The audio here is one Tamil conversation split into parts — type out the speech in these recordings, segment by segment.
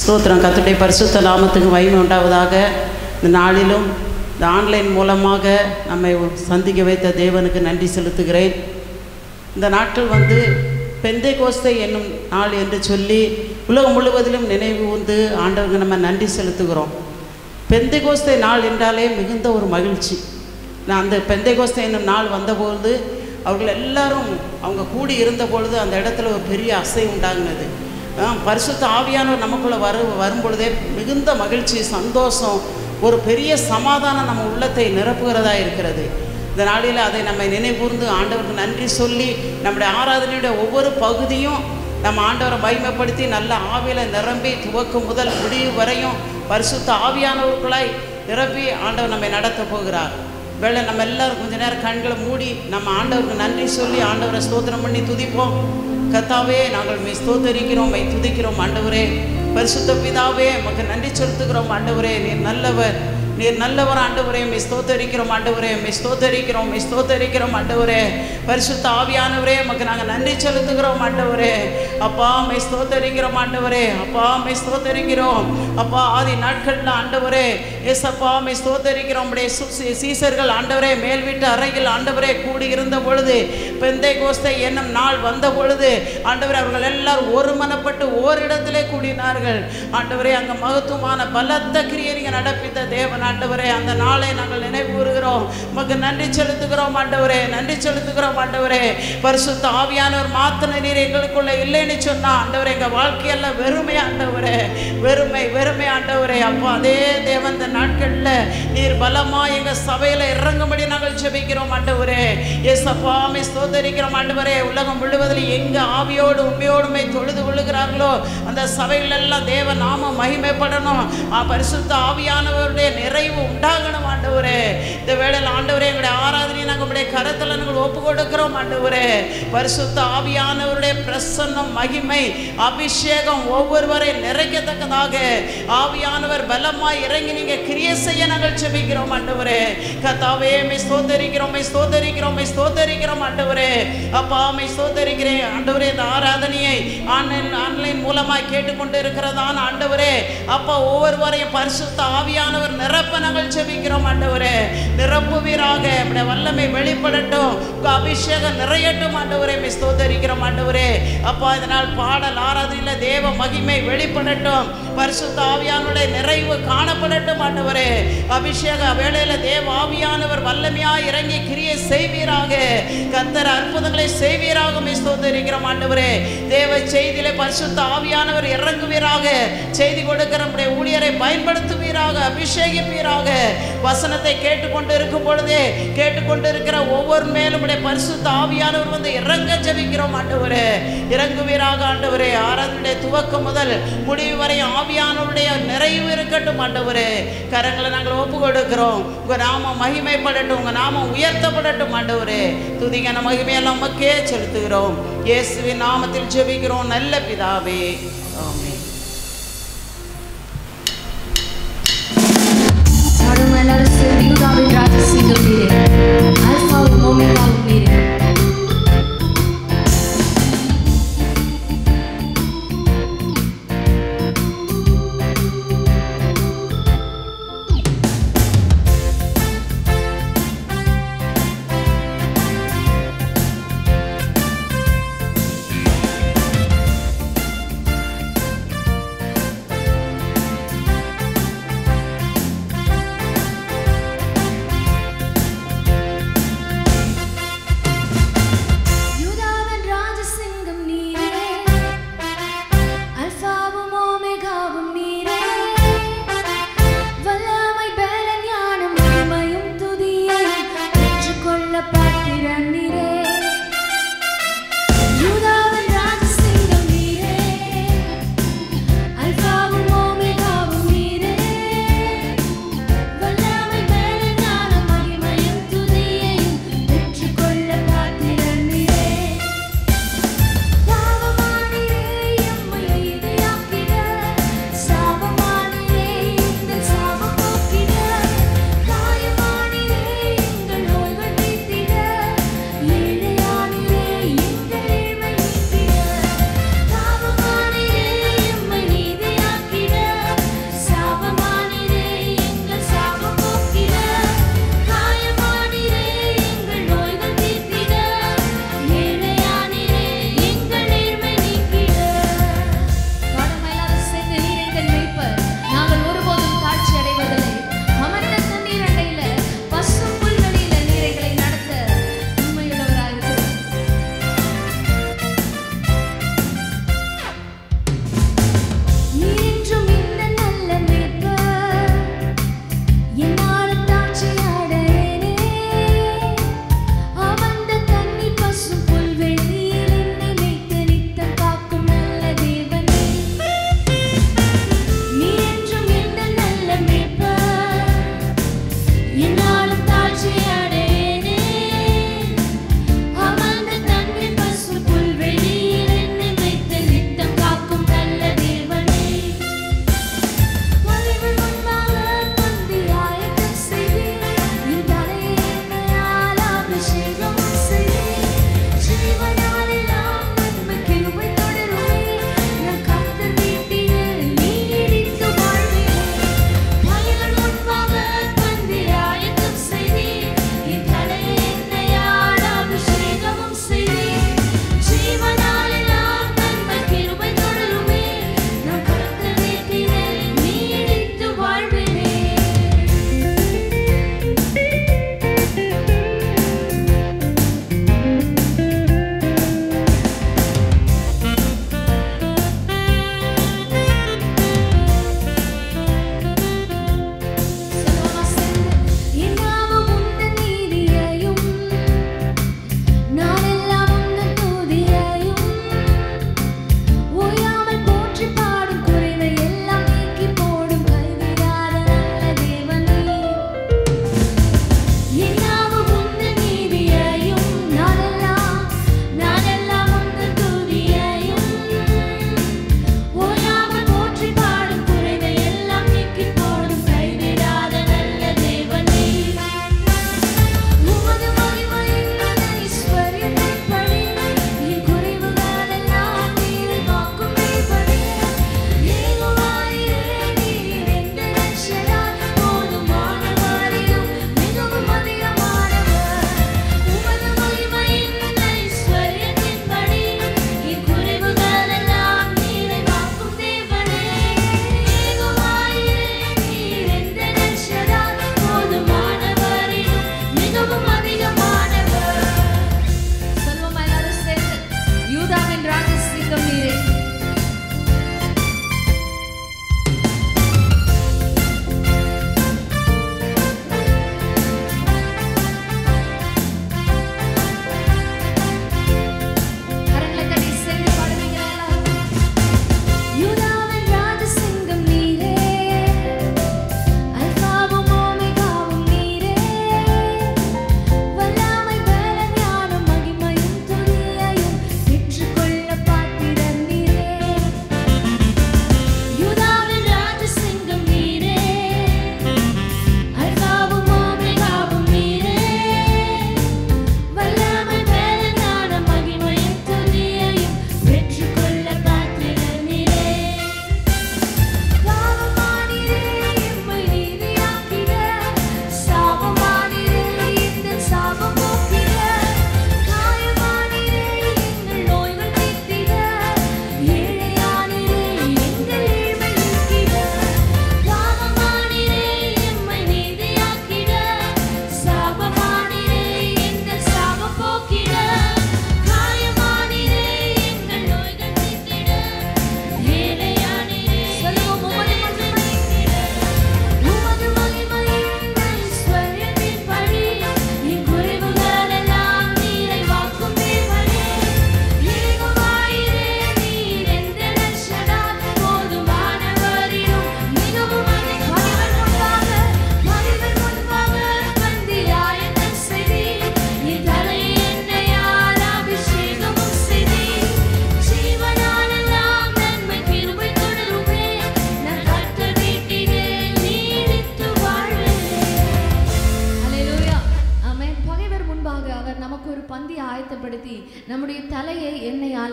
ஸ்தோத்திரம் கத்துடைய பரிசுத்த நாமத்துக்கு மகிமை உண்டாவதாக இந்த நாளிலும் இந்த ஆன்லைன் மூலமாக நம்மை சந்திக்க வைத்த தேவனுக்கு நன்றி செலுத்துகிறேன் இந்த நாட்கள் வந்து பெந்தை கோஸ்தை என்னும் நாள் என்று சொல்லி உலகம் முழுவதிலும் நினைவு வந்து ஆண்டவருக்கு நம்ம நன்றி செலுத்துகிறோம் பெந்தை கோஸ்தை நாள் என்றாலே மிகுந்த ஒரு மகிழ்ச்சி நான் அந்த பெந்தை கோஸ்தை என்னும் நாள் வந்தபொழுது அவர்கள் எல்லாரும் அவங்க கூடி இருந்த பொழுது அந்த இடத்துல ஒரு பெரிய அசை உண்டாங்கினது ஆ, பரிசுத்த ஆவியானவர் நமக்குள்ளே வரும் வரும்பொழுதே மிகுந்த மகிழ்ச்சி சந்தோஷம் ஒரு பெரிய சமாதானம் நம்ம உள்ளத்தை நிரப்புகிறதா இருக்கிறது இந்த நாளில் அதை நம்ம நினைவுகூர்ந்து ஆண்டவருக்கு நன்றி சொல்லி நம்முடைய ஆராதனையுடைய ஒவ்வொரு பகுதியும் நம்ம ஆண்டவரை மகிமைப்படுத்தி நல்ல ஆவியில் நிரம்பி துவக்கம் முதல் முடிவு வரையும் பரிசுத்த ஆவியானவர்களாய் நிரப்பி ஆண்டவர் நம்மை நடத்த போகிறார் வேளை நம்ம எல்லாரும் கொஞ்ச நேரம் கண்களை மூடி நம்ம ஆண்டவருக்கு நன்றி சொல்லி ஆண்டவரை ஸ்தோத்திரம் பண்ணி துதிப்போம் கத்தாவே நாங்கள் மெய் ஸ்தோத்தரிக்கிறோம் மெய் துதிக்கிறோம் ஆண்டவரே பரிசுத்த பிதாவே உமக்கு நன்றி செலுத்துகிறோம் ஆண்டவரே நீர் நல்லவர் நீர் நல்லவர் ஆண்டவரே மெய் ஸ்தோத்தரிக்கிறோம் ஆண்டவரே மெய் ஸ்தோத்தரிக்கிறோம் மெய் ஸ்தோத்தரிக்கிறோம் ஆண்டவரே பரிசுத்த ஆவியானவரே உமக்கு நாங்கள் நன்றி செலுத்துகிறோம் ஆண்டவரே அப்பா மெய் ஸ்தோத்தரிக்கிறோம் ஆண்டவரே அப்பா மெய் ஸ்தோத்தரிக்கிறோம் அப்பா ஆதி நாட்களில் ஆண்டவரே ஏசப்பா மெய் ஸ்தோத்தரிக்கிறோம் உடைய சு- சீ- சீசர்கள் ஆண்டவரே மேல் வீட்டு அறையில் ஆண்டவரே கூடி இருந்த பொழுது பெந்தை கோஸ்தை என்னும் நாள் வந்த பொழுது ஆண்டவரே அவர்கள் எல்லாரும் ஒருமனப்பட்டு ஓரிடத்திலே கூடினார்கள் ஆண்டவரே அங்கே மகத்துவமான பலத்த கிரியை நீங்கள் நடப்பித்த தேவன் ஆண்டவரே அந்த நாளை நாங்கள் நினைவு கூறுகிறோம் உமக்கு நன்றி செலுத்துகிறோம் ஆண்டவரே நன்றி செலுத்துகிறோம் ஆண்டவரே பரிசுத்த ஆவியானவர் மாத்திர நீர் எங்களுக்குள்ள இல்லைன்னு சொன்னா ஆண்டவரே எங்கள் வாழ்க்கையெல்லாம் வெறுமை ஆண்டவரே வெறுமை வெறுமை ஆண்டவரே அப்பா அதே தேவன் இந்த நாட்களில் நீர் பலமா எங்க சபையில இறங்கும்படி நாங்கள் ஜெபிக்கிறோம் ஆண்டவரே ஏசப்பா மே ஸ்தோத்தரிக்கிறோம் ஆண்டவரே உலகம் முழுவதில் எங்க ஆவியோடு உண்மையோடுமை தொழுது கொள்ளுகிறார்களோ அந்த சபைகள் எல்லாம் தேவ நாம மகிமைப்படணும் ஆ, பரிசுத்த ஆவியானவருடைய நிறைவு உண்டாகணும் ஆண்டவரே இந்த வேளையில் ஆண்டவரே எங்களுடைய ஆராதனை நாங்கள் உங்களுடைய கரத்தில் நாங்கள் ஒப்பு கொடுக்கிறோம் ஆண்டவரே பரிசுத்த ஆவியானவருடைய பிரசன்னம் மகிமை அபிஷேகம் ஒவ்வொருவரை நிறைக்கத்தக்கதாக ஆவியானவர் பலமாய் இறங்கி நீங்க கிரியை செய்ய நாங்கள் ஜெபிக்கிறோம் ஆண்டவரே கத்தாவே மை ஸ்தோத்தரிக்கிறோம் மை ஸ்தோத்தரிக்கிறோம் மை ஸ்தோத்தரிக்கிறோம் ஆண்டவரே அப்பா மை ஸ்தோத்தரிக்கிறேன் ஆண்டவரே இந்த ஆராதனையை ஆன்லைன் ஆன்லைன் மூலமாய் கேட்டுக்கொண்டு இருக்கிறதான ஆண்டவரே அப்பா ஒவ்வொருவரையும் பரிசுத்த ஆவியானவர் நிரப்ப நாங்கள் ஜெபிக்கிறோம் ஆண்டவரே நிரப்புவீராக இப்படி வல்லமை வெளிப்படட்டும் உங்க அபிஷேகம் நிறையட்டும் ஆண்டவரே மை ஸ்தோத்தரிக்கிறோம் ஆண்டவரே அப்பா இதனால் பாடல் ஆராதனையில் தேவ மகிமை வெளிப்படட்டும் பரிசுத்த ஆவியானுடைய நிறைவு காணப்படட்டும் ஆண்டவரே அபிஷேக வேளையில தேவ ஆவியானவர் வல்லமையா இறங்கி கிரியை செய்வீராக கத்தர் அற்புதங்களை செய்வீராக மை ஸ்தோத்தரிக்கிறோம் ஆண்டவரே தேவ செய்தியிலே பரிசுத்த ஆவியானவர் இறங்குவீராக செய்தி கொடுக்கிற நம்முடைய ஊழியரை பயன்படுத்துவீராக அபிஷேகிப்பீராக வசனத்தை கேட்டுக்கொண்டு இருக்கும் பொழுதே கேட்டுக்கொண்டு இருக்கிற ஒவ்வொரு மேலும் உடைய பரிசுத்த ஆவியானவர் வந்து இறங்க ஜெபிக்கிறோம் ஆண்டவரே இறங்குவீராக ஆண்டவரே ஆராதனுடைய துவக்கம் முதல் முடிவு வரை ஆவியானவருடைய நிறைவு இருக்கட்டும் ஆண்டவரே கரங்களை நாங்கள் ஒப்பு கொடுக்கிறோம் உங்க நாமம் மகிமைப்படட்டும் உங்க நாமம் உயர்த்தப்படட்டும் ஆண்டவரே துதிக்கான மகிமையெல்லாம் உமக்கே செலுத்துகிறோம் இயேசுவின் நாமத்தில் ஜெபிக்கிறோம் நல்ல பிதாவே ஆமென் பாடுங்க எல்லாரும் சேர்ந்து யூதாவின் ராஜசீகம் மீறே அல்பாவும் ஓமேகாவும் மீறே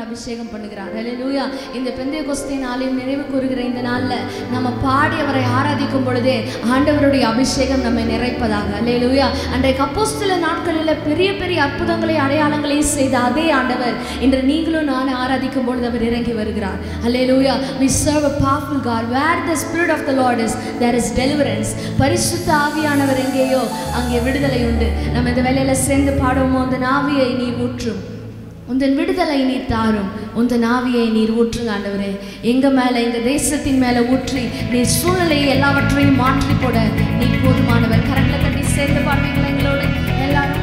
அபிஷேகம் பண்ணுகிறார் ஹalleluya இந்த பெந்தையகோஸ்தே நாளையும் நினைவு கூறுகிற இந்த நாள்ல நம்ம பாடி அவரை ஆராதிக்கும் பொழுதே ஆண்டவருடைய அபிஷேகம் நம்மை நிறைப்பதாக ஹalleluya அன்றைக்கு அப்போஸ்தல நாட்களில் பெரிய பெரிய அற்புதங்களை அடையாளங்களை செய்த அதே ஆண்டவர் இன்று நீங்களும் நான் ஆராதிக்கும் பொழுது அவர் இறங்கி வருகிறார் ஹalleluya we serve a powerful god where the spirit of the lord is there is deliverance பரிசுத்த ஆவியானவர் எங்கேயோ அங்கே விடுதலை உண்டு நம்ம இந்த வேலையில சேர்ந்து பாடுவோமோ அந்த நாவியை நீர் ஊற்றும் உந்தன் விடுதலை நீர் தாரும் உந்தன் ஆவியை நீர் ஊற்றுங்க ஆண்டவரே எங்க மேல எங்க தேசத்தின் மேல ஊற்றி நீர் சூழ்நிலையை எல்லாவற்றையும் மாற்றி போட நீர் போதுமானவர் கரங்களை தட்டி சேர்ந்து பாடுவீங்களா எங்களோடு எல்லாரும்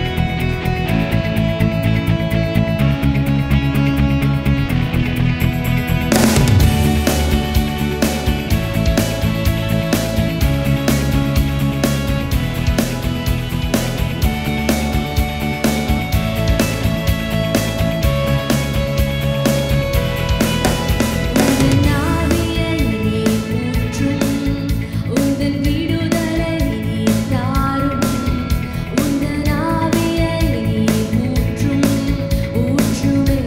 உந்தன் ஆவியை நீர் ஊற்றும் உந்தன் விடுதலை நீர் தாரும் உந்தன் ஆவியை நீர் ஊற்றும் ஊற்றுமே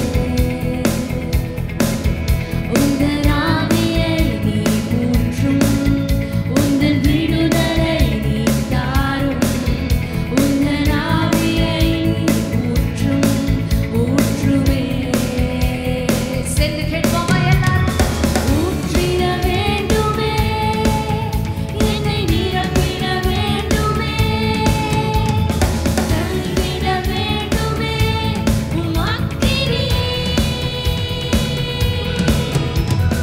உந்தன் ஆவியை நீர் ஊற்றும் உந்தன் விடுதலை நீர் தாரும் உந்தன் ஆவியை நீர் ஊற்றும் ஊற்றுமே சேர்ந்து கேட்போமா எல்லாரும் ஊற்றிட வேண்டுமே என்னை நிரப்பிட வேண்டுமே தள்ளிட வேண்டுமே உம் அக்கினி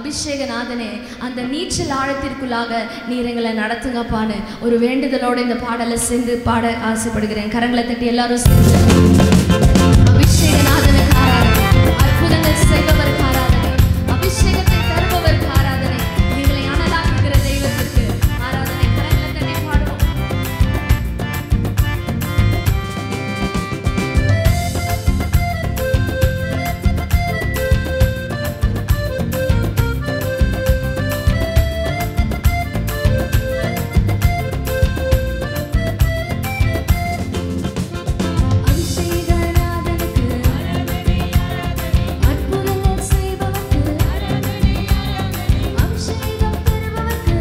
அபிஷேகநாதனே அந்த நீச்சல் ஆழத்திற்குள்ளாக நீர் எங்களை நடத்துங்கப்பான்னு ஒரு வேண்டுதலோடு இந்த பாடலை சேர்ந்து பாட ஆசைப்படுகிறேன் கரங்களை தட்டி எல்லாரும் சேர்ந்து அபிஷேகநாதனுக்கு ஆராதனை அற்புதங்கள் செய்பவருக்கு ஆராதனை அபிஷேகத்தை தருபவருக்கு ஆராதனை எங்களை அனலாக்குகிற தெய்வத்திற்கு ஆராதனை கரங்களை தட்டி பாடுவோம் அபிஷேகநாதனுக்கு அற்புதங்கள் செய்பவருக்கு அபிஷேகம் தருபவருக்கு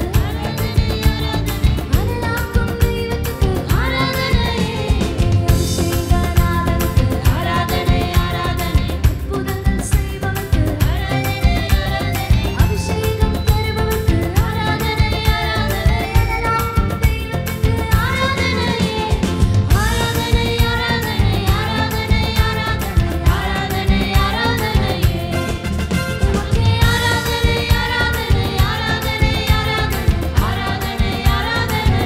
அருளாக்கும் தெய்வத்துக்கு ஆராதனை அபிஷேகநாதனுக்கு ஆராதனை ஆராதனை அற்புதங்கள் செய்பவருக்கு அபிஷேகம் தருபவருக்கு ஆராதனை ஆராதனை அருளாக்கும் தெய்வத்துக்கு ஆராதனை ஆராதனை ஆராதனை ஆராதனை ஆராதனை ஆராதனை ஆராதனை உமக்கே ஆராதனை ஆராதனை ஆராதனை ஆராதனை ஆராதனை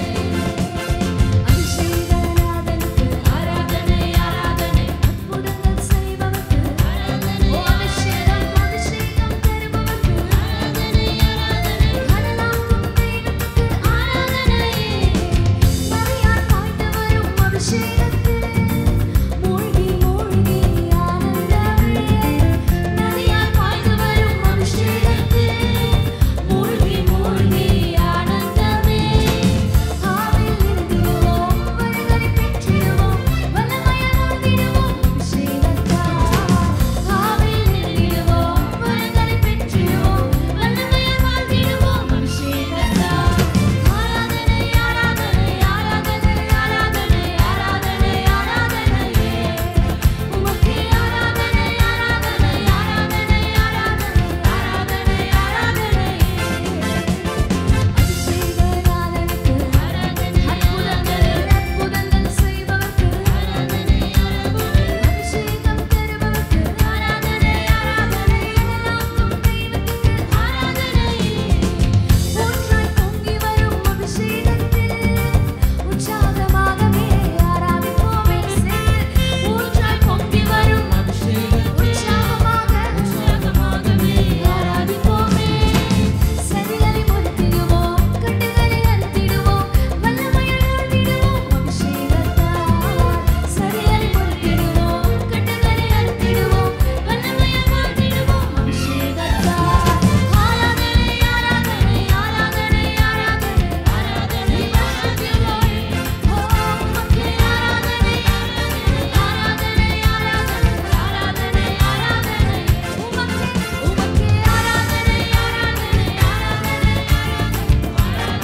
அபிஷேகநாதனுக்கு ஆராதனை ஆராதனை அற்புதங்கள் செய்பவருக்கு ஓ அபிஷேகம் அபிஷேகம் தருபவருக்கு ஆராதனை ஆராதனை அருளாக்கும் தெய்வத்துக்கு ஆராதனை மரியாள் பாய்ந்து வரும் அபிஷேகத்தில் மூழ்கி மூழ்கி ஆனந்தமே நதியால் பாய்ந்து வரும் அபிஷேகத்தில் மூழ்கி மூழ்கி ஆனந்தமே ஆவில் இருந்திடுவோம் வருகை பெற்றிடுவோம் வல்லமையால் வாழ்ந்திடுவோம் அபிஷேகத்தால் ஆவில் இருந்திடுவோம் வருகை பெற்றிடுவோம் வல்லமையால் வாழ்ந்திடுவோம் அபிஷேகத்தால் ஆராதனை ஆராதனை ஆராதனை ஆராதனை ஆராதனை ஆராதனை உமக்கே ஆராதனை ஆராதனை ஆராதனை ஆராதனை ஆராதனை ஆராதனை அபிஷேகநாதனுக்கு அற்புதங்கள் அற்புதங்கள் செய்பவருக்கு அபிஷேகம் தருபவருக்கு ஆராதனை ஆராதனை அனலாக்கும் தெய்வத்துக்கு ஆராதனை ஊற்றாய் பொங்கி வரும் அபிஷேகத்தில் உற்சாகமாகவே ஆராதிப்போமே சேர்ந்து ஊற்றாய் பொங்கி வரும் உற்சாகமாக உற்சாகமாகவே ஆராதிப்போமே சரிகளை முறித்திடுவோம் கட்டுகளை அறுத்திடுவோம் வல்லமையால் வாழ்ந்திடுவோம் அபிஷேகத்தால் சரிகளை முறித்திடுவோம் கட்டுகளை அறுத்திடுவோம் வல்லமையால் வாழ்ந்திடுவோம் அபிஷேகத்தால் ஆராதனை ஆராதனை ஆராதனை ஆராதனை ஆராதனை worship you Lord ஓ உமக்கே ஆராதனை ஆராதனை ஆராதனை ஆராதனை ஆராதனை உமக்கே உமக்கே ஆராதனை ஆராதனை ஆராதனை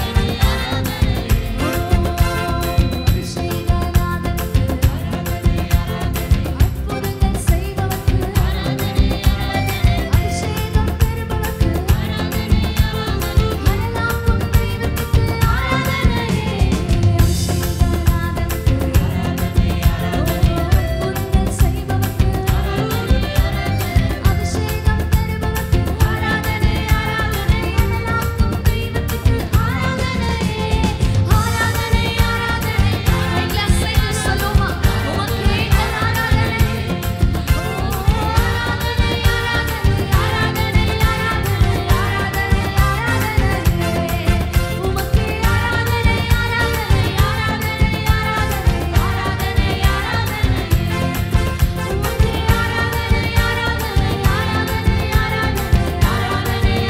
அற்புதங்கள் செய்பவருக்கு அபிஷேகம் பெறுபவருக்கு அருளாக்கும் தெய்வத்துக்கு ஆராதனை அபிஷேகநாதனுக்கு அற்புதங்கள் செய்பவருக்கு அபிஷேகம் பெறுபவருக்கு ஆராதனை ஆராதனை அருளாக்கும் தெய்வத்துக்கு ஆராதனை ஆராதனை ஆராதனை எல்லாம் சேர்ந்து சொல்லுமா உமக்கே ஆராதனை ஆராதனை ஆராதனை ஆராதனை ஆராதனை ஆராதனை ஆராதனை உமக்கே ஆராதனை ஆராதனை ஆராதனை ஆராதனை ஆராதனை ஆராதனை உமக்கே ஆராதனை ஆராதனை ஆராதனை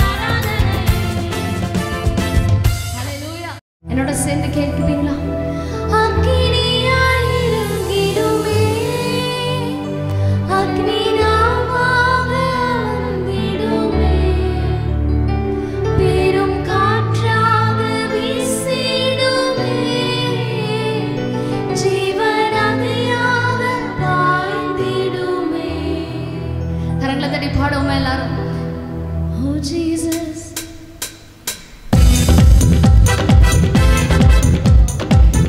ஆராதனை ஹalleluya என்னோட சேர்ந்து கேட்குவீங்களா அக்கினியாய் இறங்கிடுமே அக்னி நாவாக வந்திடுமே பெரும் காற்றாக வீசிடுமே ஜீவநதியாக பாய்ந்திடுமே கரங்களை தட்டி பாடுவோமா எல்லாரும் ஓ ஜீசஸ்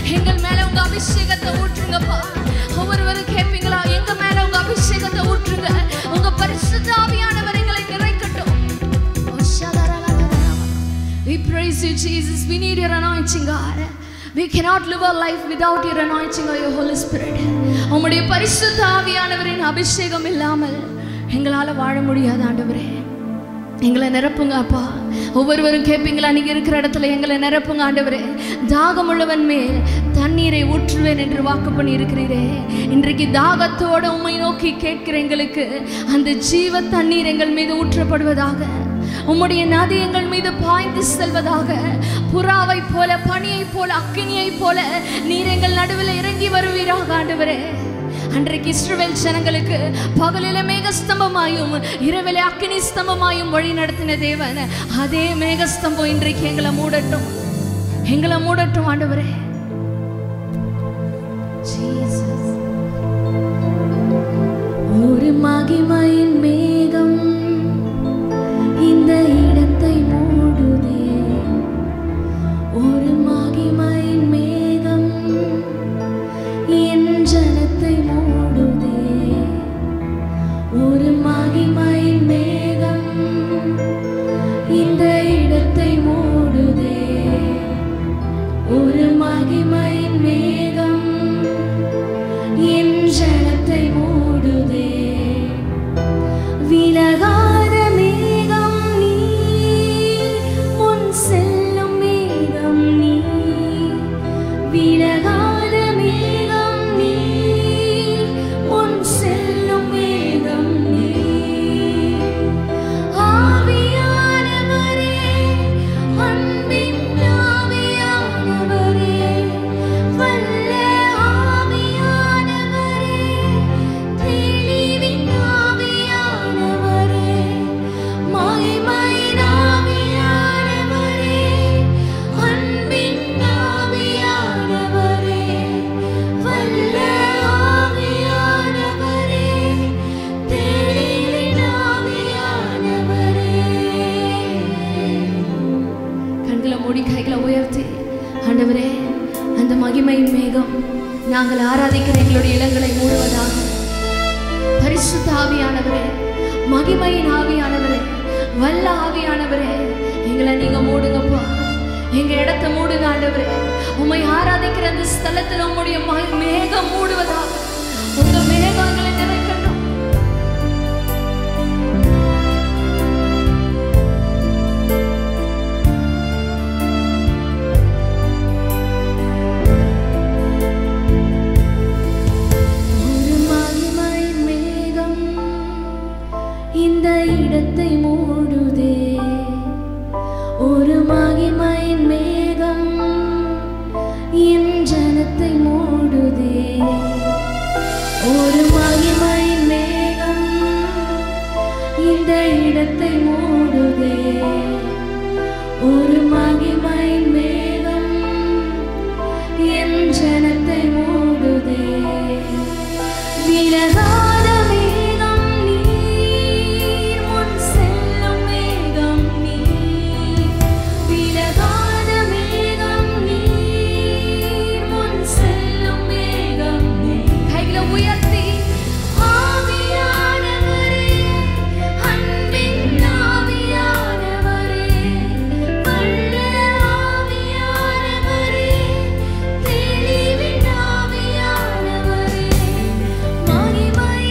எங்கள் மேல உங்க அபிஷேகத்தை ஊற்றுங்கப்பா ஒவ்வொருவரும் கேட்பீங்களா எங்க மேல உங்க அபிஷேகத்தை ஊற்றுங்க உங்க பரிசுத்த ஆவியானவர் எங்களை நிறைக்கட்டும் ஓ, ஷதரலலலலல. We praise you, Jesus. We need your anointing, God. We cannot live our life without your anointing or your Holy Spirit. உம்முடைய பரிசுத்த ஆவியானவரின் அபிஷேகம் இல்லாமல் எங்களால வாழ முடியாது ஆண்டவரே எங்களை நிரப்புங்க அப்பா ஒவ்வொருவரும் கேட்பீங்களா நீங்க இருக்கிற இடத்துல எங்களை நிரப்புங்க ஆண்டவரே தாகம் உள்ளவன் மேல் தண்ணீரை ஊற்றுவேன் என்று வாக்கு பண்ணி இருக்கிறீரே இன்றைக்கு தாகத்தோட உம்மை நோக்கி கேட்கிற எங்களுக்கு அந்த ஜீவ தண்ணீர் எங்கள் மீது ஊற்றப்படுவதாக உம்முடைய நதி எங்கள் மீது பாய்ந்து செல்வதாக புறாவை போல பனியை போல அக்கினியை போல நீர் எங்கள் நடுவில் இறங்கி வருவீராக ஆண்டவரே அன்றைக்கு இஸ்ரவேல் ஜனங்களுக்கு பகலில மேகஸ்தம்பமாயும் இரவில அக்கினி ஸ்தம்பமாயும் வழி நடத்தின தேவன் அதே மேகஸ்தம்பம் இன்றைக்கு எங்களை மூடட்டும் எங்களை மூடட்டும் ஆண்டவரே Jesus. ஒரு மகிமையின் மேகம் இந்த இடத்தை மூடுதே ஒரு மகிமையின் மேகம் என் ஜனத்தை மூடுதே ஒரு மகிமையின் மேகம் இந்த இடத்தை மூடுதே ஒரு மகிமையின் மேகம் என் ஜனத்தை மூடுதே விலகாத மேகம் நீ முன் செல்லும் மேகம் நீ விலகாத மேகம் நீ முன் செல்லும் மேகம் நீ ஆவியானவரே அன்பின் ஆவியானவரே வல்ல ஆவியானவரே தெளிவின் ஆவியானவரே மகிமையின் ஆவியானவரே அன்பின் ஆவியானவரே வல்ல ஆவியானவரே தெளிவின் ஆவியானவரே கண்களை மூடி கைகளை உயர்த்தி ஆண்டவரே அந்த மகிமையின் மேகம் நாங்கள் ஆராதிக்கிற எங்களுடைய இடங்களை மூடுவதாக பரிசுத்த ஆவியானவரே மகிமையின் ஆவியானவரே வல்ல ஆவியானவரே எங்களை நீங்க மூடுங்கப்பா எங்க இடத்த மூடுங்க ஆண்டவரே உம்மை ஆராதிக்கிற அந்த ஸ்தலத்துல உம்முடைய ம- மேகம் மூடுவதாக உங்க மேகம் எங்களை நிறைக்கட்டும் ஒரு மகிமையின் மேகம் இந்த இடத்தை மூடுதே ஒரு மகிமையின் மேகம் என் ஜனத்தை மூடுதே ஒரு மகிமையின் மேகம் இந்த இடத்தை மூடுதே ஒரு மகிமையின் மேகம் என் ஜனத்தை மூடுதே விலகாத மேகம் நீர் முன் செல்லும் மேகம் நீர் விலகாத மேகம் நீர் முன் செல்லும் மேகம் நீர் கைகளை உயர்த்தி ஆவியானவரே அன்பின் ஆவியானவரே வல்ல ஆவியானவரே தெளிவின் ஆவியானவரே மகிமை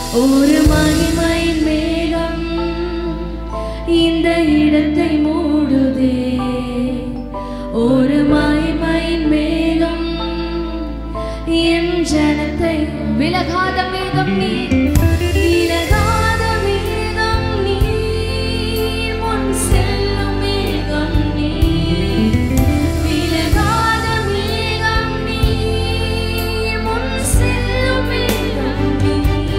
ஒரு மகிமையின் மேகம் இந்த இடத்தை மூடுதே ஒரு மகிமையின் மேகம் என் ஜனத்தை விலகாத மேகம் நீ விலகாத மேகம் நீ முன் செல்லும் மேகம் நீ விலகாத மேகம் நீ முன் செல்லும் மேகம் நீ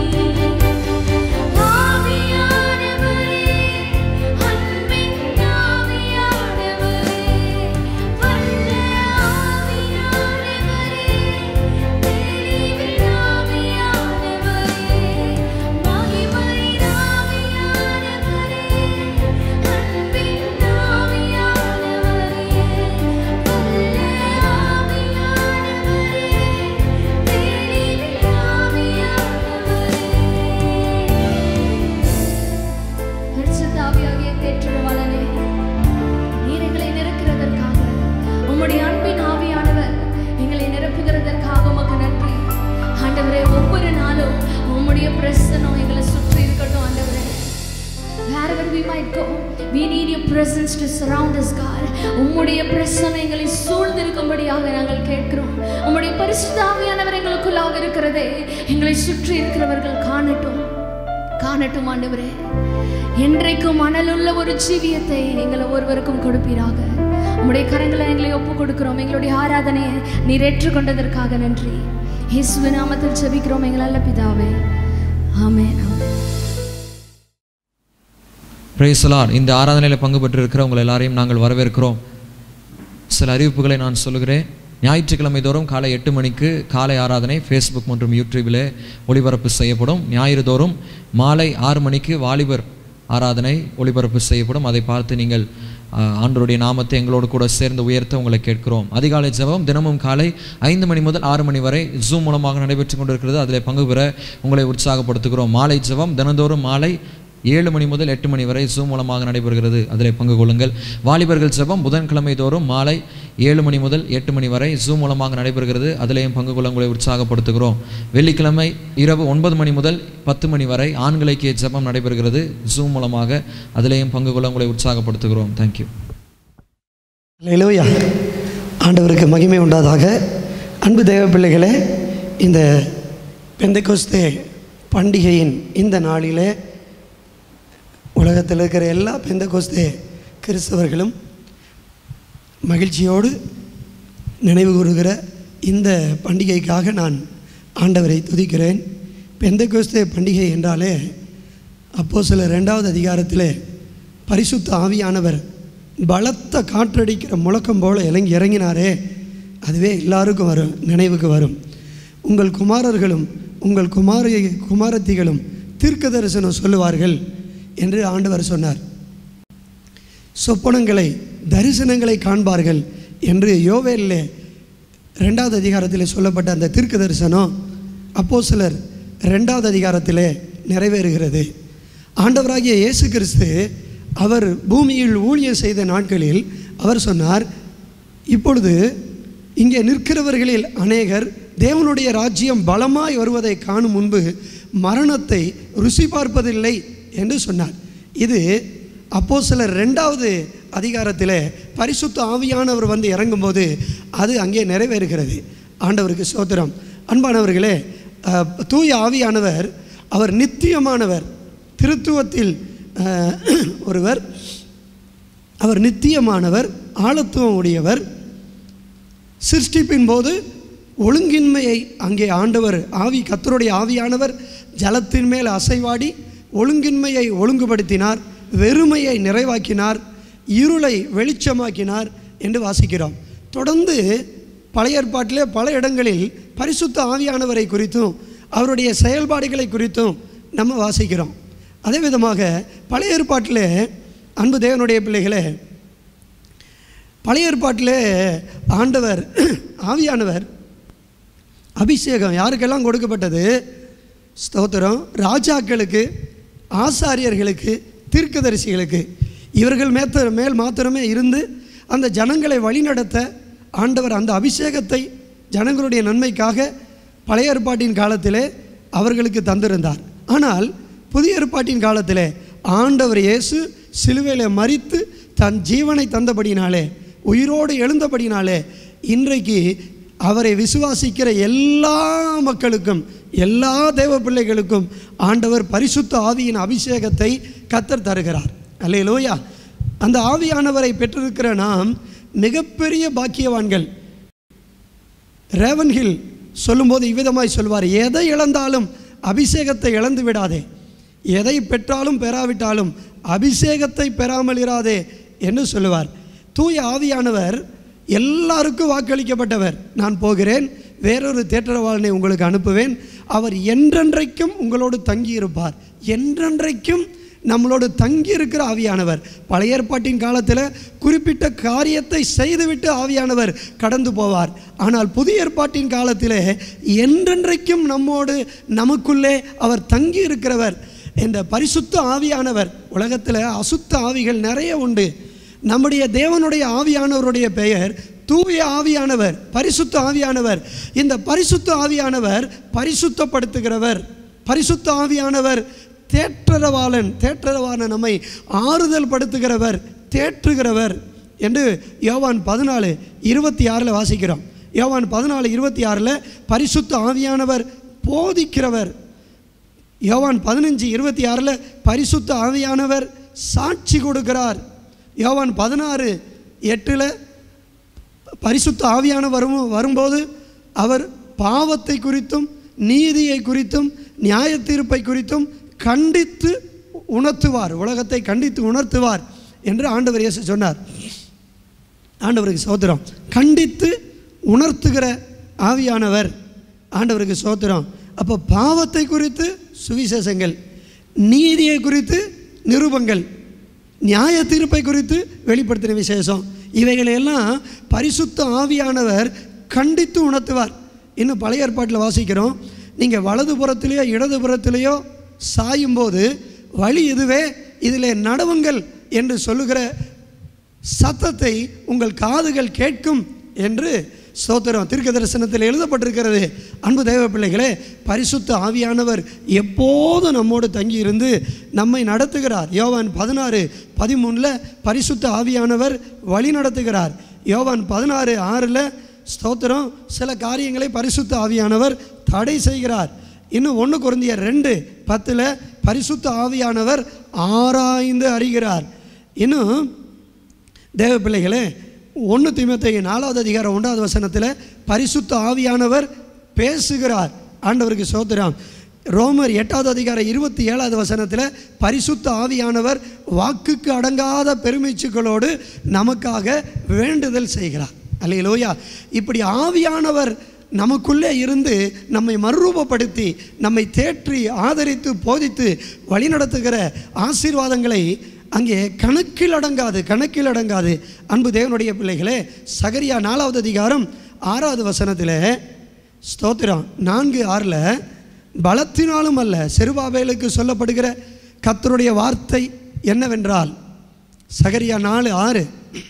ஆவியானவரே அன்பின் ஆவியானவரே வல்ல ஆவியானவரே தெளிவின் ஆவியானவரே மகிமையின் ஆவியானவரே அன்பின் ஆவியானவரே வல்ல ஆவியானவரே தெளிவின் ஆவியானவரே பரிசுத்த ஆவியாகிய தேற்றவாளனே நீர் எங்களை நிரப்புகிறதற்காக உம்முடைய அன்பின் ஆவியானவர் எங்களை நிரப்புகிறதற்காக உமக்கு நன்றி ஆண்டவரே ஒவ்வொரு நாளும் உம்முடைய பிரசனம் எங்களை சுற்றி இருக்கட்டும் ஆண்டவரே wherever we might go we need your presence to surround us god உம்முடைய பிரசனம் எங்களை சூழ்ந்திருக்கும்படியாக நாங்கள் கேட்கிறோம் உம்முடைய பரிசுத்த ஆவியானவர் எங்களுக்குள்ளாக இருக்கிறதே எங்களை சுற்றி இருக்கிறவர்கள் காணட்டும் காணட்டும் ஆண்டவரே என்றைக்கும் மணலுள்ள ஒரு ஜீவியத்தை எங்களை ஒருவருக்கும் கொடுப்பீராக உம்முடைய கரங்களை எங்களை ஒப்பு கொடுக்கிறோம் எங்களுடைய ஆராதனையை நீர் ஏற்றுக்கொண்டதற்காக நன்றி இயேசுவின் நாமத்தில் ஜெபிக்கிறோம் எங்கள் நல்ல பிதாவே ஆமென் ஆமென் பிரைசலார் இந்த ஆராதனையில் பங்கு பெற்றிருக்கிற உங்கள் எல்லாரையும் நாங்கள் வரவேற்கிறோம் சில அறிவிப்புகளை நான் சொல்லுகிறேன் ஞாயிற்றுக்கிழமை தோறும் காலை எட்டு மணிக்கு காலை ஆராதனை ஃபேஸ்புக் மற்றும் யூடியூபில் ஒளிபரப்பு செய்யப்படும் ஞாயிறு தோறும் மாலை ஆறு மணிக்கு வாலிபர் ஆராதனை ஒளிபரப்பு செய்யப்படும் அதை பார்த்து நீங்கள் ஆஹ், ஆண்டவருடைய நாமத்தை எங்களோடு கூட சேர்ந்து உயர்த்த உங்களை கேட்கிறோம் அதிகாலை ஜெபம் தினமும் காலை ஐந்து மணி முதல் ஆறு மணி வரை ஜூம் மூலமாக நடைபெற்று கொண்டிருக்கிறது அதில் பங்கு பெற உங்களை உற்சாகப்படுத்துகிறோம் மாலை ஜெபம் தினந்தோறும் மாலை ஏழு மணி முதல் எட்டு மணி வரை ஜூம் மூலமாக நடைபெறுகிறது அதில் பங்கு கொள்ளுங்கள் வாலிபர்கள் ஜெபம் புதன்கிழமை தோறும் மாலை ஏழு மணி முதல் எட்டு மணி வரை ஜூம் மூலமாக நடைபெறுகிறது அதிலேயும் பங்கு கொள்ள உங்களை உற்சாகப்படுத்துகிறோம் வெள்ளிக்கிழமை இரவு ஒன்பது மணி முதல் பத்து மணி வரை ஆண்களுக்கு ஜெபம் நடைபெறுகிறது ஜூம் மூலமாக அதிலேயும் பங்கு கொள்ள உங்களை உற்சாகப்படுத்துகிறோம் தேங்க்யூ லெலோயா ஆண்டவருக்கு மகிமை உண்டாதாக அன்பு தேவ பிள்ளைகளே இந்த பெந்தகோஸ்தே பண்டிகையின் இந்த நாளிலே உலகத்தில் இருக்கிற எல்லா பெந்தகோஸ்தே கிறிஸ்தவர்களும் மகிழ்ச்சியோடு நினைவு கூறுகிற இந்த பண்டிகைக்காக நான் ஆண்டவரை துதிக்கிறேன் பெந்தகோஸ்தே பண்டிகை என்றாலே அப்போ சில ரெண்டாவது அதிகாரத்திலே பரிசுத்த ஆவியானவர் பலத்த காற்றடிக்கிற முழக்கம் போல இறங்கி இறங்கினாரே அதுவே எல்லாருக்கும் வரும் நினைவுக்கு வரும் உங்கள் குமாரர்களும் உங்கள் குமாரி குமாரத்திகளும் தீர்க்க தரிசனம் சொல்லுவார்கள் என்று ஆண்டவர் சொன்னார் சொப்பனங்களை தரிசனங்களை காண்பார்கள் என்று யோவேலிலே ரெண்டாவது அதிகாரத்தில் சொல்லப்பட்ட அந்த தீர்க்க தரிசனம் அப்போ சிலர் ரெண்டாவது அதிகாரத்திலே நிறைவேறுகிறது ஆண்டவராகிய இயேசு கிறிஸ்து அவர் பூமியில் ஊழியம் செய்த நாட்களில் அவர் சொன்னார் இப்பொழுது இங்கே நிற்கிறவர்களில் அநேகர் தேவனுடைய ராஜ்யம் பலமாய் வருவதை காணும் முன்பு மரணத்தை ருசி பார்ப்பதில்லை என்று சொன்னார் இது அப்போ சிலர் ரெண்டாவது அதிகாரத்தில் பரிசுத்த ஆவியானவர் வந்து இறங்கும்போது அது அங்கே நிறைவேறுகிறது ஆண்டவருக்கு சோத்திரம் அன்பானவர்களே அஹ், தூய ஆவியானவர் அவர் நித்தியமானவர் திருத்துவத்தில் அஹ், ஒருவர் அவர் நித்தியமானவர் ஆழத்துவம் உடையவர் சிருஷ்டிப்பின் போது ஒழுங்கின்மையை அங்கே ஆண்டவர் ஆவி கத்தருடைய ஆவியானவர் ஜலத்தின் மேல் அசைவாடி ஒழுங்கின்மையை ஒழுங்குபடுத்தினார் வெறுமையை நிறைவாக்கினார் இருளை வெளிச்சமாக்கினார் என்று வாசிக்கிறோம் தொடர்ந்து பழைய ஏற்பாட்டிலே பல இடங்களில் பரிசுத்த ஆவியானவரை குறித்தும் அவருடைய செயல்பாடுகளை குறித்தும் நம்ம வாசிக்கிறோம் அதே விதமாக பழைய ஏற்பாட்டிலே அன்பு தேவனுடைய பிள்ளைகளே பழைய ஏற்பாட்டிலே ஆண்டவர் ஆவியானவர் அபிஷேகம் யாருக்கெல்லாம் கொடுக்கப்பட்டது ஸ்தோத்திரம் ராஜாக்களுக்கு ஆசாரியர்களுக்கு தீர்க்கதரிசிகளுக்கு இவர்கள் மேத்த மேல் மாத்திரமே இருந்து அந்த ஜனங்களை வழிநடத்த ஆண்டவர் அந்த அபிஷேகத்தை ஜனங்களுடைய நன்மைக்காக பழைய ஏற்பாட்டின் காலத்திலே அவர்களுக்கு தந்திருந்தார் ஆனால் புதிய ஏற்பாட்டின் காலத்தில் ஆண்டவர் இயேசு சிலுவையில் மறித்து தன் ஜீவனை தந்தபடினாலே உயிரோடு எழுந்தபடினாலே இன்றைக்கு அவரை விசுவாசிக்கிற எல்லா மக்களுக்கும் எல்லா தேவ பிள்ளைகளுக்கும் ஆண்டவர் பரிசுத்த ஆவியின் அபிஷேகத்தை கத்தர் தருகிறார் அல்லேலூயா அந்த ஆவியானவரை பெற்றிருக்கிற நாம் மிகப்பெரிய பாக்கியவான்கள் ரேவன் ஹில் சொல்லும்போது இவ்விதமாய் சொல்வார் எதை இழந்தாலும் அபிஷேகத்தை இழந்து விடாதே எதை பெற்றாலும் பெறாவிட்டாலும் அபிஷேகத்தை பெறாமல் இராதே என்று சொல்லுவார் தூய ஆவியானவர் எல்லாருக்கும் வாக்களிக்கப்பட்டவர் நான் போகிறேன் வேறொரு தேற்றரவாளனை உங்களுக்கு அனுப்புவேன் அவர் என்றென்றைக்கும் உங்களோடு தங்கியிருப்பார் என்றென்றைக்கும் நம்மளோடு தங்கி இருக்கிற ஆவியானவர் பழைய ஏற்பாட்டின் காலத்தில் குறிப்பிட்ட காரியத்தை செய்துவிட்டு ஆவியானவர் கடந்து போவார் ஆனால் புதிய ஏற்பாட்டின் காலத்திலே என்றென்றைக்கும் நம்மோடு நமக்குள்ளே அவர் தங்கி இருக்கிறவர் என்ற பரிசுத்த ஆவியானவர் உலகத்தில் அசுத்த ஆவிகள் நிறைய உண்டு நம்முடைய தேவனுடைய ஆவியானவருடைய பெயர் தூய ஆவியானவர் பரிசுத்த ஆவியானவர் இந்த பரிசுத்த ஆவியானவர் பரிசுத்தப்படுத்துகிறவர் பரிசுத்த ஆவியானவர் தேற்றரவாளன் தேற்றரவான நம்மை ஆறுதல் படுத்துகிறவர் தேற்றுகிறவர் என்று யோவான் பதினாலு இருபத்தி ஆறில் வாசிக்கிறோம் யோவான் பதினாலு இருபத்தி ஆறில் பரிசுத்த ஆவியானவர் போதிக்கிறவர் யோவான் பதினஞ்சு இருபத்தி ஆறில் பரிசுத்த ஆவியானவர் சாட்சி கொடுக்கிறார் யோவான் பதினாறு எட்டில் பரிசுத்த ஆவியான வரும் வரும்போது அவர் பாவத்தை குறித்தும் நீதியை குறித்தும் நியாய தீர்ப்பை குறித்தும் கண்டித்து உணர்த்துவார் உலகத்தை கண்டித்து உணர்த்துவார் என்று ஆண்டவர் இயேசு சொன்னார் ஆண்டவருக்கு சோத்திரம் கண்டித்து உணர்த்துகிற ஆவியானவர் ஆண்டவருக்கு சோத்திரம் அப்போ பாவத்தை குறித்து சுவிசேஷங்கள் நீதியை குறித்து நிருபங்கள் நியாய தீர்ப்பை குறித்து வெளிப்படுத்தின விசேஷம் இவைகளையெல்லாம் பரிசுத்த ஆவியானவர் கண்டித்து உணர்த்துவார் இன்னும் பழைய ஏற்பாட்டில் வாசிக்கிறோம் நீங்கள் வலதுபுறத்திலேயோ இடதுபுறத்திலேயோ சாயும்போது வழி இதுவே இதில் நடவுங்கள் என்று சொல்லுகிற சத்தத்தை உங்கள் காதுகள் கேட்கும் என்று ஸ்தோத்திரம் தீர்க்க தரிசனத்தில் எழுதப்பட்டிருக்கிறது அன்பு தேவ பிள்ளைகளே பரிசுத்த ஆவியானவர் எப்போதும் நம்மோடு தங்கியிருந்து நம்மை நடத்துகிறார் யோவான் பதினாறு பதிமூணில் பரிசுத்த ஆவியானவர் வழி நடத்துகிறார் யோவான் பதினாறு ஆறில் ஸ்தோத்திரம் சில காரியங்களை பரிசுத்த ஆவியானவர் தடை செய்கிறார் இன்னும் ஒன்று குறைந்திய ரெண்டு பத்தில் பரிசுத்த ஆவியானவர் ஆராய்ந்து அறிகிறார் இன்னும் தேவ பிள்ளைகளே ஒன்று திமுத்தை நாலாவது அதிகாரம் ஒன்றாவது வசனத்தில் பரிசுத்த ஆவியானவர் பேசுகிறார் ஆண்டவருக்கு சோத்திரம் ரோமர் எட்டாவது அதிகாரம் இருபத்தி ஏழாவது வசனத்தில் பரிசுத்த ஆவியானவர் வாக்குக்கு அடங்காத பெருமைச்சுக்களோடு நமக்காக வேண்டுதல் செய்கிறார் அல்லையிலோயா இப்படி ஆவியானவர் நமக்குள்ளே இருந்து நம்மை மறுரூபப்படுத்தி நம்மை தேற்றி ஆதரித்து போதித்து வழிநடத்துகிற ஆசீர்வாதங்களை அங்கே கணக்கில் அடங்காது கணக்கில் அடங்காது அன்பு தேவனுடைய பிள்ளைகளே சகரியா நாலாவது அதிகாரம் ஆறாவது வசனத்தில் ஸ்தோத்திரம் நான்கு ஆறில் பலத்தினாலும் அல்ல செருபாபேலுக்கு சொல்லப்படுகிற கத்தருடைய வார்த்தை என்னவென்றால் சகரியா நாலு ஆறு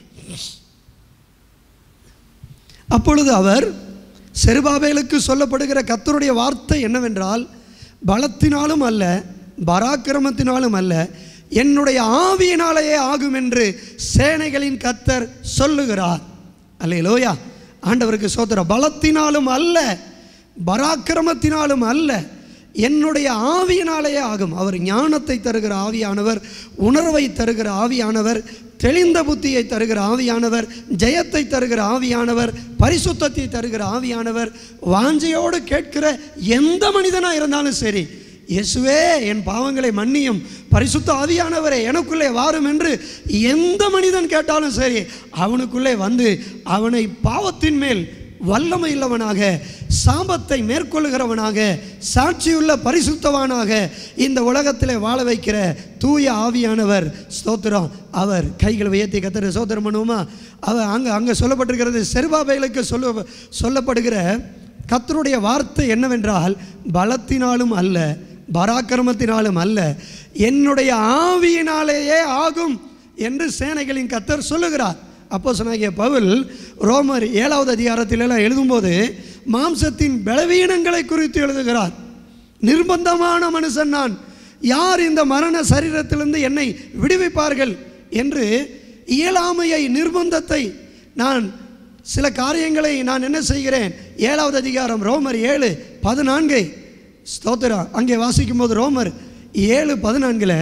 அப்பொழுது அவர் செருபாபேலுக்கு சொல்லப்படுகிற கத்தருடைய வார்த்தை என்னவென்றால் பலத்தினாலும் அல்ல பராக்கிரமத்தினாலும் அல்ல என்னுடைய ஆவியினாலேயே ஆகும் என்று சேனைகளின் கத்தர் சொல்லுகிறார் அல்லையிலோயா ஆண்டவருக்கு சோதர பலத்தினாலும் அல்ல பராக்கிரமத்தினாலும் அல்ல என்னுடைய ஆவியினாலேயே ஆகும் அவர் ஞானத்தை தருகிற ஆவியானவர் உணர்வை தருகிற ஆவியானவர் தெளிந்த புத்தியை தருகிற ஆவியானவர் ஜெயத்தை தருகிற ஆவியானவர் பரிசுத்தத்தை தருகிற ஆவியானவர் வாஞ்சையோடு கேட்கிற எந்த மனிதனாக இருந்தாலும் சரி இயேசுவே என் பாவங்களை மன்னியும் பரிசுத்த ஆவியானவரே எனக்குள்ளே வாரும் என்று எந்த மனிதன் கேட்டாலும் சரி அவனுக்குள்ளே வந்து அவனை பாவத்தின் மேல் வல்லமை இல்லவனாக சாபத்தை மேற்கொள்கிறவனாக சாட்சியுள்ள பரிசுத்தவானாக இந்த உலகத்திலே வாழ வைக்கிற தூய ஆவியானவர் ஸ்தோத்திரம் அவர் கைகளை உயர்த்தி கத்துற சோத்திரம் பண்ணுவோமா அவர் அங்கே அங்கே சொல்லப்பட்டிருக்கிறது செருபாபைகளுக்கு சொல்ல சொல்லப்படுகிற கத்தருடைய வார்த்தை என்னவென்றால் பலத்தினாலும் அல்ல பராக்கிரமத்தினாலும் அல்ல என்னுடைய ஆவியினாலேயே ஆகும் என்று சேனைகளின் கத்தர் சொல்லுகிறார் அப்போ சொன்னாகிய பவுல் ரோமர் ஏழாவது அதிகாரத்திலெல்லாம் எழுதும்போது மாம்சத்தின் பலவீனங்களை குறித்து எழுதுகிறார் நிர்பந்தமான மனுஷன் நான் யார் இந்த மரண சரீரத்திலிருந்து என்னை விடுவிப்பார்கள் என்று இயலாமையை நிர்பந்தத்தை நான் சில காரியங்களை நான் என்ன செய்கிறேன் ஏழாவது அதிகாரம் ரோமர் ஏழு பதினான்கை ஸ்தோத்திரம் அங்கே வாசிக்கும்போது ரோமர் ஏழு பதினான்கில்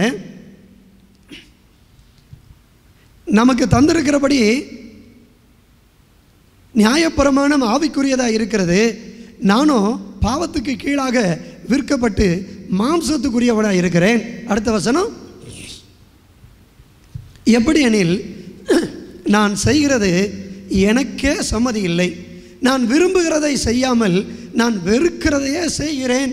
நமக்கு தந்திருக்கிறபடி நியாயப்பிரமாணம் ஆவிக்குரியதாக இருக்கிறது நானும் பாவத்துக்கு கீழாக விற்கப்பட்டு மாம்சத்துக்குரியவனாக இருக்கிறேன் அடுத்த வசனம் எப்படி எனில் நான் செய்கிறது எனக்கே சம்மதி இல்லை நான் விரும்புகிறதை செய்யாமல் நான் வெறுக்கிறதையே செய்கிறேன்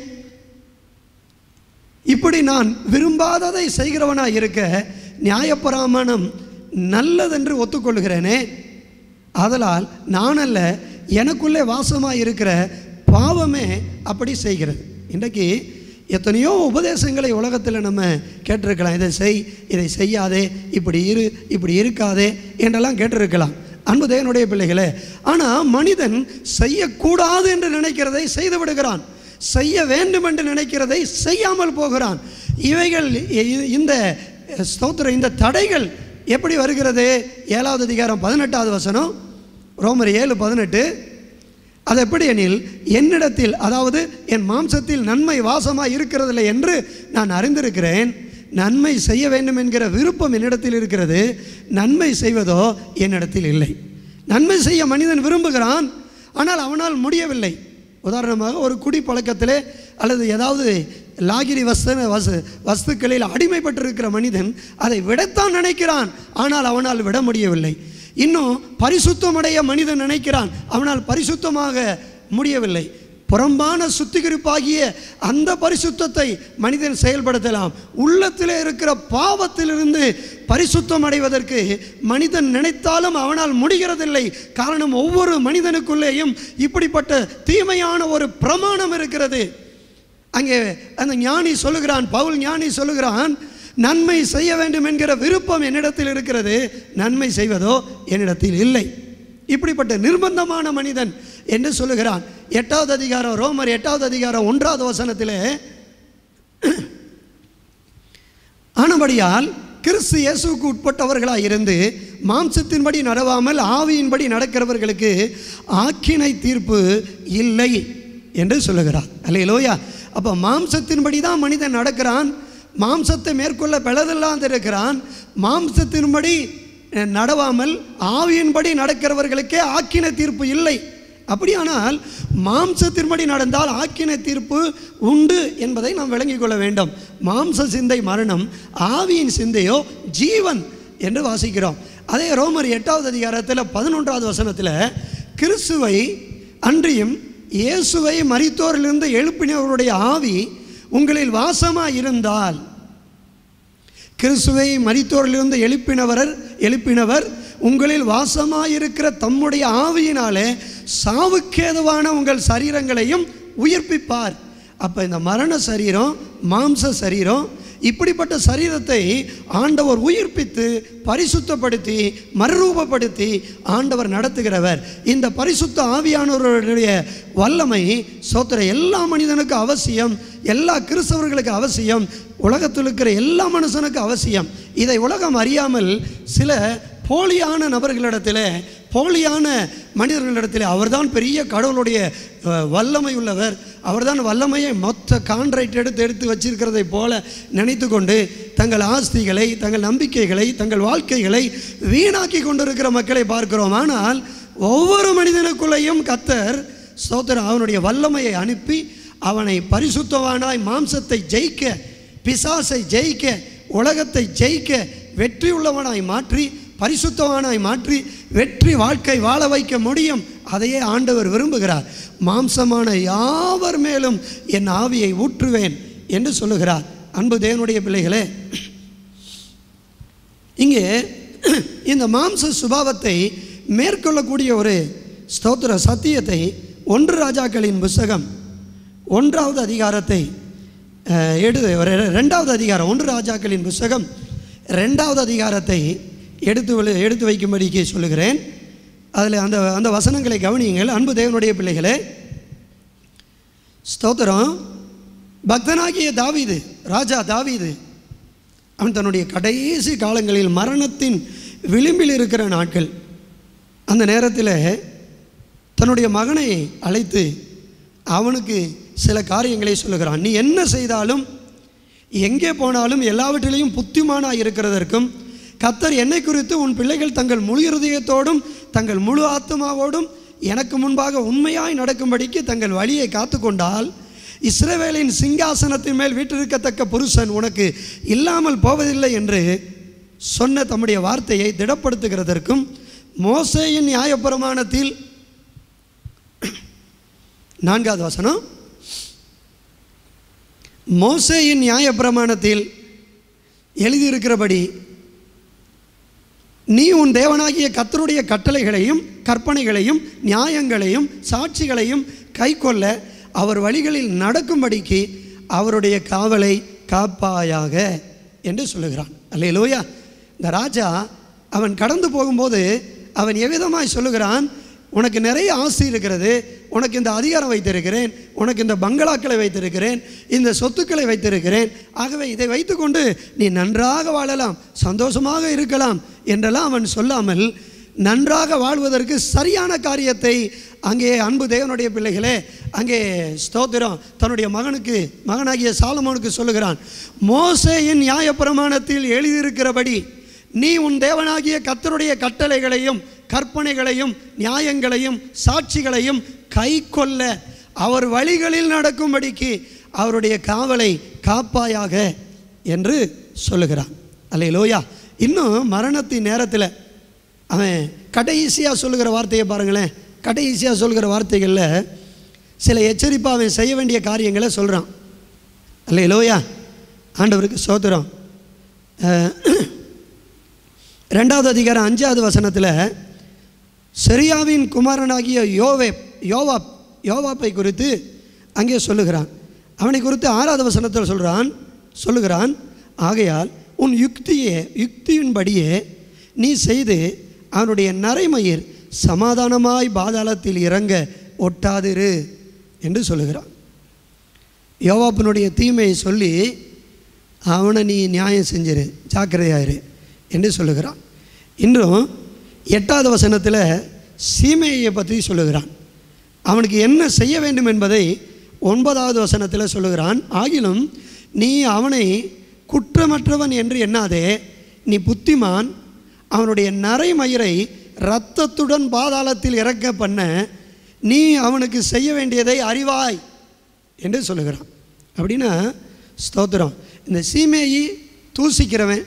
இப்படி நான் விரும்பாததை செய்கிறவனாக இருக்க நியாயப்பிரமாணம் நல்லதென்று ஒத்துக்கொள்கிறேனே ஆதலால் நான் அல்ல எனக்குள்ளே வாசமாக இருக்கிற பாவமே அப்படி செய்கிறது இன்றைக்கு எத்தனையோ உபதேசங்களை உலகத்தில் நம்ம கேட்டிருக்கலாம் இதை செய் இதை செய்யாதே இப்படி இரு இப்படி இருக்காதே என்றெல்லாம் கேட்டிருக்கலாம் அன்பு தேவனுடைய பிள்ளைகளே ஆனால் மனிதன் செய்யக்கூடாது என்று நினைக்கிறதை செய்து விடுகிறான் செய்ய வேண்டும் என்று நினைக்கிறதை செய்யாமல் போகிறான் இவைகள் இ- இந்த ஸ்தோத்திரம் இந்த தடைகள் எப்படி வருகிறது ஏழாவது அதிகாரம் பதினெட்டாவது வசனம் ரோமர் ஏழு பதினெட்டு அது எப்படி எனில் என்னிடத்தில் அதாவது என் மாம்சத்தில் நன்மை வாசமாக இருக்கிறதில்லை என்று நான் அறிந்திருக்கிறேன் நன்மை செய்ய வேண்டும் என்கிற விருப்பம் என்னிடத்தில் இருக்கிறது நன்மை செய்வதோ என்னிடத்தில் இல்லை நன்மை செய்ய மனிதன் விரும்புகிறான் ஆனால் அவனால் முடியவில்லை உதாரணமாக ஒரு குடி பழக்கத்திலே அல்லது ஏதாவது லாகிரி வஸ்து வச வஸ்துக்களில் அடிமைப்பட்டிருக்கிற மனிதன் அதை விடத்தான் நினைக்கிறான் ஆனால் அவனால் விட முடியவில்லை இன்னும் பரிசுத்தமடைய மனிதன் நினைக்கிறான் அவனால் பரிசுத்தமாக முடியவில்லை புறம்பான சுத்திகரிப்பாகிய அந்த பரிசுத்தத்தை மனிதன் செயல்படுத்தலாம் உள்ளத்திலே இருக்கிற பாவத்திலிருந்து பரிசுத்தம் அடைவதற்கு மனிதன் நினைத்தாலும் அவனால் முடிகிறதில்லை காரணம் ஒவ்வொரு மனிதனுக்குள்ளேயும் இப்படிப்பட்ட தீமையான ஒரு பிரமாணம் இருக்கிறது அங்கே அந்த ஞானி சொல்லுகிறான் பவுல் ஞானி சொல்லுகிறான் நன்மை செய்ய வேண்டும் என்கிற விருப்பம் என்னிடத்தில் இருக்கிறது நன்மை செய்வதோ என்னிடத்தில் இல்லை இப்படிப்பட்ட நிர்பந்தமான மனிதன் என்று சொல்லுகிறான் எட்டாவது அதிகாரம் ரோமர் எட்டாவது அதிகாரம் ஒன்றாவது வசனத்திலே ஆனபடியால் கிறிஸ்து இயேசுவுக்கு உட்பட்டவர்களாக இருந்து மாம்சத்தின்படி நடவாமல் ஆவியின்படி நடக்கிறவர்களுக்கு ஆக்கினை தீர்ப்பு இல்லை என்று சொல்லுகிறார் அல்லையிலோயா அப்போ மாம்சத்தின்படி தான் மனிதன் நடக்கிறான் மாம்சத்தை மேற்கொள்ள பிளதில்லாது இருக்கிறான் மாம்சத்தின்படி அஹ், நடவாமல் ஆவியின்படி நடக்கிறவர்களுக்கே ஆக்கின தீர்ப்பு இல்லை அப்படியானால் மாம்சத்தின்படி நடந்தால் ஆக்கின தீர்ப்பு உண்டு என்பதை நாம் விளங்கிக் கொள்ள வேண்டும் மாம்ச சிந்தை மரணம் ஆவியின் சிந்தையோ ஜீவன் என்று வாசிக்கிறோம் அதே ரோமர் எட்டாவது அதிகாரத்தில் பதினொன்றாவது வசனத்தில் கிறிஸ்துவை அன்றியும் இயேசுவை மரித்தோரிலிருந்து எழுப்பினவருடைய ஆவி உங்களில் வாசமாக இருந்தால் கிறிஸ்துவை மரித்தோரிலிருந்து எழுப்பினவர் எழுப்பினவர் உங்களில் வாசமாயிருக்கிற தம்முடைய ஆவியினாலே சாவுக்கேதுவான உங்கள் சரீரங்களையும் உயிர்ப்பிப்பார் அப்போ இந்த மரண சரீரம் மாம்ச சரீரம் இப்படிப்பட்ட சரீரத்தை ஆண்டவர் உயிர்ப்பித்து பரிசுத்தப்படுத்தி மறுரூபப்படுத்தி ஆண்டவர் நடத்துகிறவர் இந்த பரிசுத்த ஆவியானவருடைய வல்லமை சோத்திர எல்லா மனிதனுக்கும் அவசியம் எல்லா கிறிஸ்தவர்களுக்கு அவசியம் உலகத்தில் இருக்கிற எல்லா மனுஷனுக்கும் அவசியம் இதை உலகம் அறியாமல் சில போலியான நபர்களிடத்தில் போலியான மனிதர்களிடத்தில் அவர்தான் பெரிய கடவுளுடைய அஹ், வல்லமை உள்ளவர் அவர்தான் வல்லமையை மொத்த கான்ட்ராக்ட் எடுத்து எடுத்து வச்சிருக்கிறதை போல நினைத்து கொண்டு தங்கள் ஆஸ்திகளை தங்கள் நம்பிக்கைகளை தங்கள் வாழ்க்கைகளை வீணாக்கி கொண்டிருக்கிற மக்களை பார்க்கிறோம் ஆனால் ஒவ்வொரு மனிதனுக்குள்ளேயும் கத்தர் ஸ்தோத்திரம் அவனுடைய வல்லமையை அனுப்பி அவனை பரிசுத்தவானாய் மாம்சத்தை ஜெயிக்க பிசாசை ஜெயிக்க உலகத்தை ஜெயிக்க வெற்றி உள்ளவனாய் மாற்றி பரிசுத்தவானாய் மாற்றி வெற்றி வாழ்க்கை வாழ வைக்க முடியும் அதையே ஆண்டவர் விரும்புகிறார் மாம்சமான யாவர் மேலும் என் ஆவியை ஊற்றுவேன் என்று சொல்லுகிறார் அன்பு தேவனுடைய பிள்ளைகளே இங்கே இந்த மாம்ச சுபாவத்தை மேற்கொள்ளக்கூடிய ஒரு ஸ்தோத்திர சத்தியத்தை ஒன்று ராஜாக்களின் புஸ்தகம் ஒன்றாவது அதிகாரத்தை அஹ், எடு ஒரு ரெண்டாவது அதிகாரம் ஒன்று ராஜாக்களின் புஸ்தகம் ரெண்டாவது அதிகாரத்தை எடுத்து வலு- எடுத்து வைக்கும்படிக்கு சொல்லுகிறேன் அதில் அந்த அந்த வசனங்களை கவனியுங்கள் அன்பு தேவனுடைய பிள்ளைகளே ஸ்தோத்திரம் பக்தனாகிய தாவீது ராஜா தாவீது அவன் தன்னுடைய கடைசி காலங்களில் மரணத்தின் விளிம்பில் இருக்கிற நாட்கள் அந்த நேரத்தில் தன்னுடைய மகனை அழைத்து அவனுக்கு சில காரியங்களை சொல்லுகிறான் நீ என்ன செய்தாலும் எங்கே போனாலும் எல்லாவற்றிலையும் புத்திமானாக இருக்கிறதற்கும் கத்தர் என்னை குறித்து உன் பிள்ளைகள் தங்கள் முழு இருதயத்தோடும் தங்கள் முழு ஆத்மாவோடும் எனக்கு முன்பாக உண்மையாய் நடக்கும்படிக்கு தங்கள் வழியை காத்துக்கொண்டால் இஸ்ரவேலின் சிங்காசனத்தின் மேல் வீற்றிருக்கத்தக்க புருஷன் உனக்கு இல்லாமல் போவதில்லை என்று சொன்ன தம்முடைய வார்த்தையை திடப்படுத்துகிறதற்கும் மோசேயின் நியாயப்பிரமாணத்தில் நான்காவது வசனம் மோசேயின் நியாயப்பிரமாணத்தில் எழுதியிருக்கிறபடி நீ உன் தேவனாகிய கத்தருடைய கட்டளைகளையும் கற்பனைகளையும் நியாயங்களையும் சாட்சிகளையும் கைக்கொள்ள அவர் வழிகளில் நடக்கும்படிக்கு அவருடைய காவலை காப்பாயாக என்று சொல்லுகிறான் அல்லையிலோயா இந்த ராஜா அவன் கடந்து போகும்போது அவன் எவ்விதமாய் சொல்லுகிறான் உனக்கு நிறைய ஆசை இருக்கிறது உனக்கு இந்த அதிகாரம் வைத்திருக்கிறேன் உனக்கு இந்த பங்களாக்களை வைத்திருக்கிறேன் இந்த சொத்துக்களை வைத்திருக்கிறேன் ஆகவே இதை வைத்துக்கொண்டு நீ நன்றாக வாழலாம் சந்தோஷமாக இருக்கலாம் என்றெல்லாம் அவன் சொல்லாமல் நன்றாக வாழ்வதற்கு சரியான காரியத்தை அங்கே அன்பு தேவனுடைய பிள்ளைகளே அங்கே ஸ்தோத்திரம் தன்னுடைய மகனுக்கு மகனாகிய சாலமோனுக்கு சொல்லுகிறான் மோசேயின் நியாயப்பிரமாணத்தில் எழுதியிருக்கிறபடி நீ உன் தேவனாகிய கத்தருடைய கட்டளைகளையும் கற்பனைகளையும் நியாயங்களையும் சாட்சிகளையும் கை கொள்ள அவர் வழிகளில் நடக்கும்படிக்கு அவருடைய காவலை காப்பாயாக என்று சொல்லுகிறான் அல்ல லோயா இன்னும் மரணத்தின் நேரத்தில் அவன் கடைசியாக சொல்லுகிற வார்த்தையை பாருங்களேன் கடைசியாக சொல்கிற வார்த்தைகளில் சில எச்சரிப்பாக அவன் செய்ய வேண்டிய காரியங்களை சொல்கிறான் அல்ல லோயா ஆண்டவருக்கு சோத்திரம் அஹ், ரெண்டாவது அதிகாரம் அஞ்சாவது வசனத்தில் செரியாவின் குமாரனாகிய யோவே யோவாப் யோவாப்பை குறித்து அங்கே சொல்லுகிறான் அவனை குறித்து ஆறாவது வசனத்தில் சொல்கிறான் சொல்லுகிறான் ஆகையால் உன் யுக்தியே யுக்தியின்படியே நீ செய்து அவனுடைய நரைமயிர் சமாதானமாய் பாதாளத்தில் இறங்க ஒட்டாதிரு என்று சொல்லுகிறான் யோவாப்பினுடைய தீமையை சொல்லி அவனை நீ நியாயம் செஞ்சிரு ஜாக்கிரதையாயிரு என்று சொல்லுகிறான் இன்றும் எட்டாவது வசனத்தில் சீமையை பற்றி சொல்லுகிறான் அவனுக்கு என்ன செய்ய வேண்டும் என்பதை ஒன்பதாவது வசனத்தில் சொல்லுகிறான் ஆகிலும் நீ அவனை குற்றமற்றவன் என்று எண்ணாதே நீ புத்திமான் அவனுடைய நரைமயிரை இரத்தத்துடன் பாதாளத்தில் இறக்க பண்ண நீ அவனுக்கு செய்ய வேண்டியதை அறிவாய் என்று சொல்லுகிறான் அப்படின்னா ஸ்தோத்திரம் இந்த சீமேயி தூசிக்கிறவன்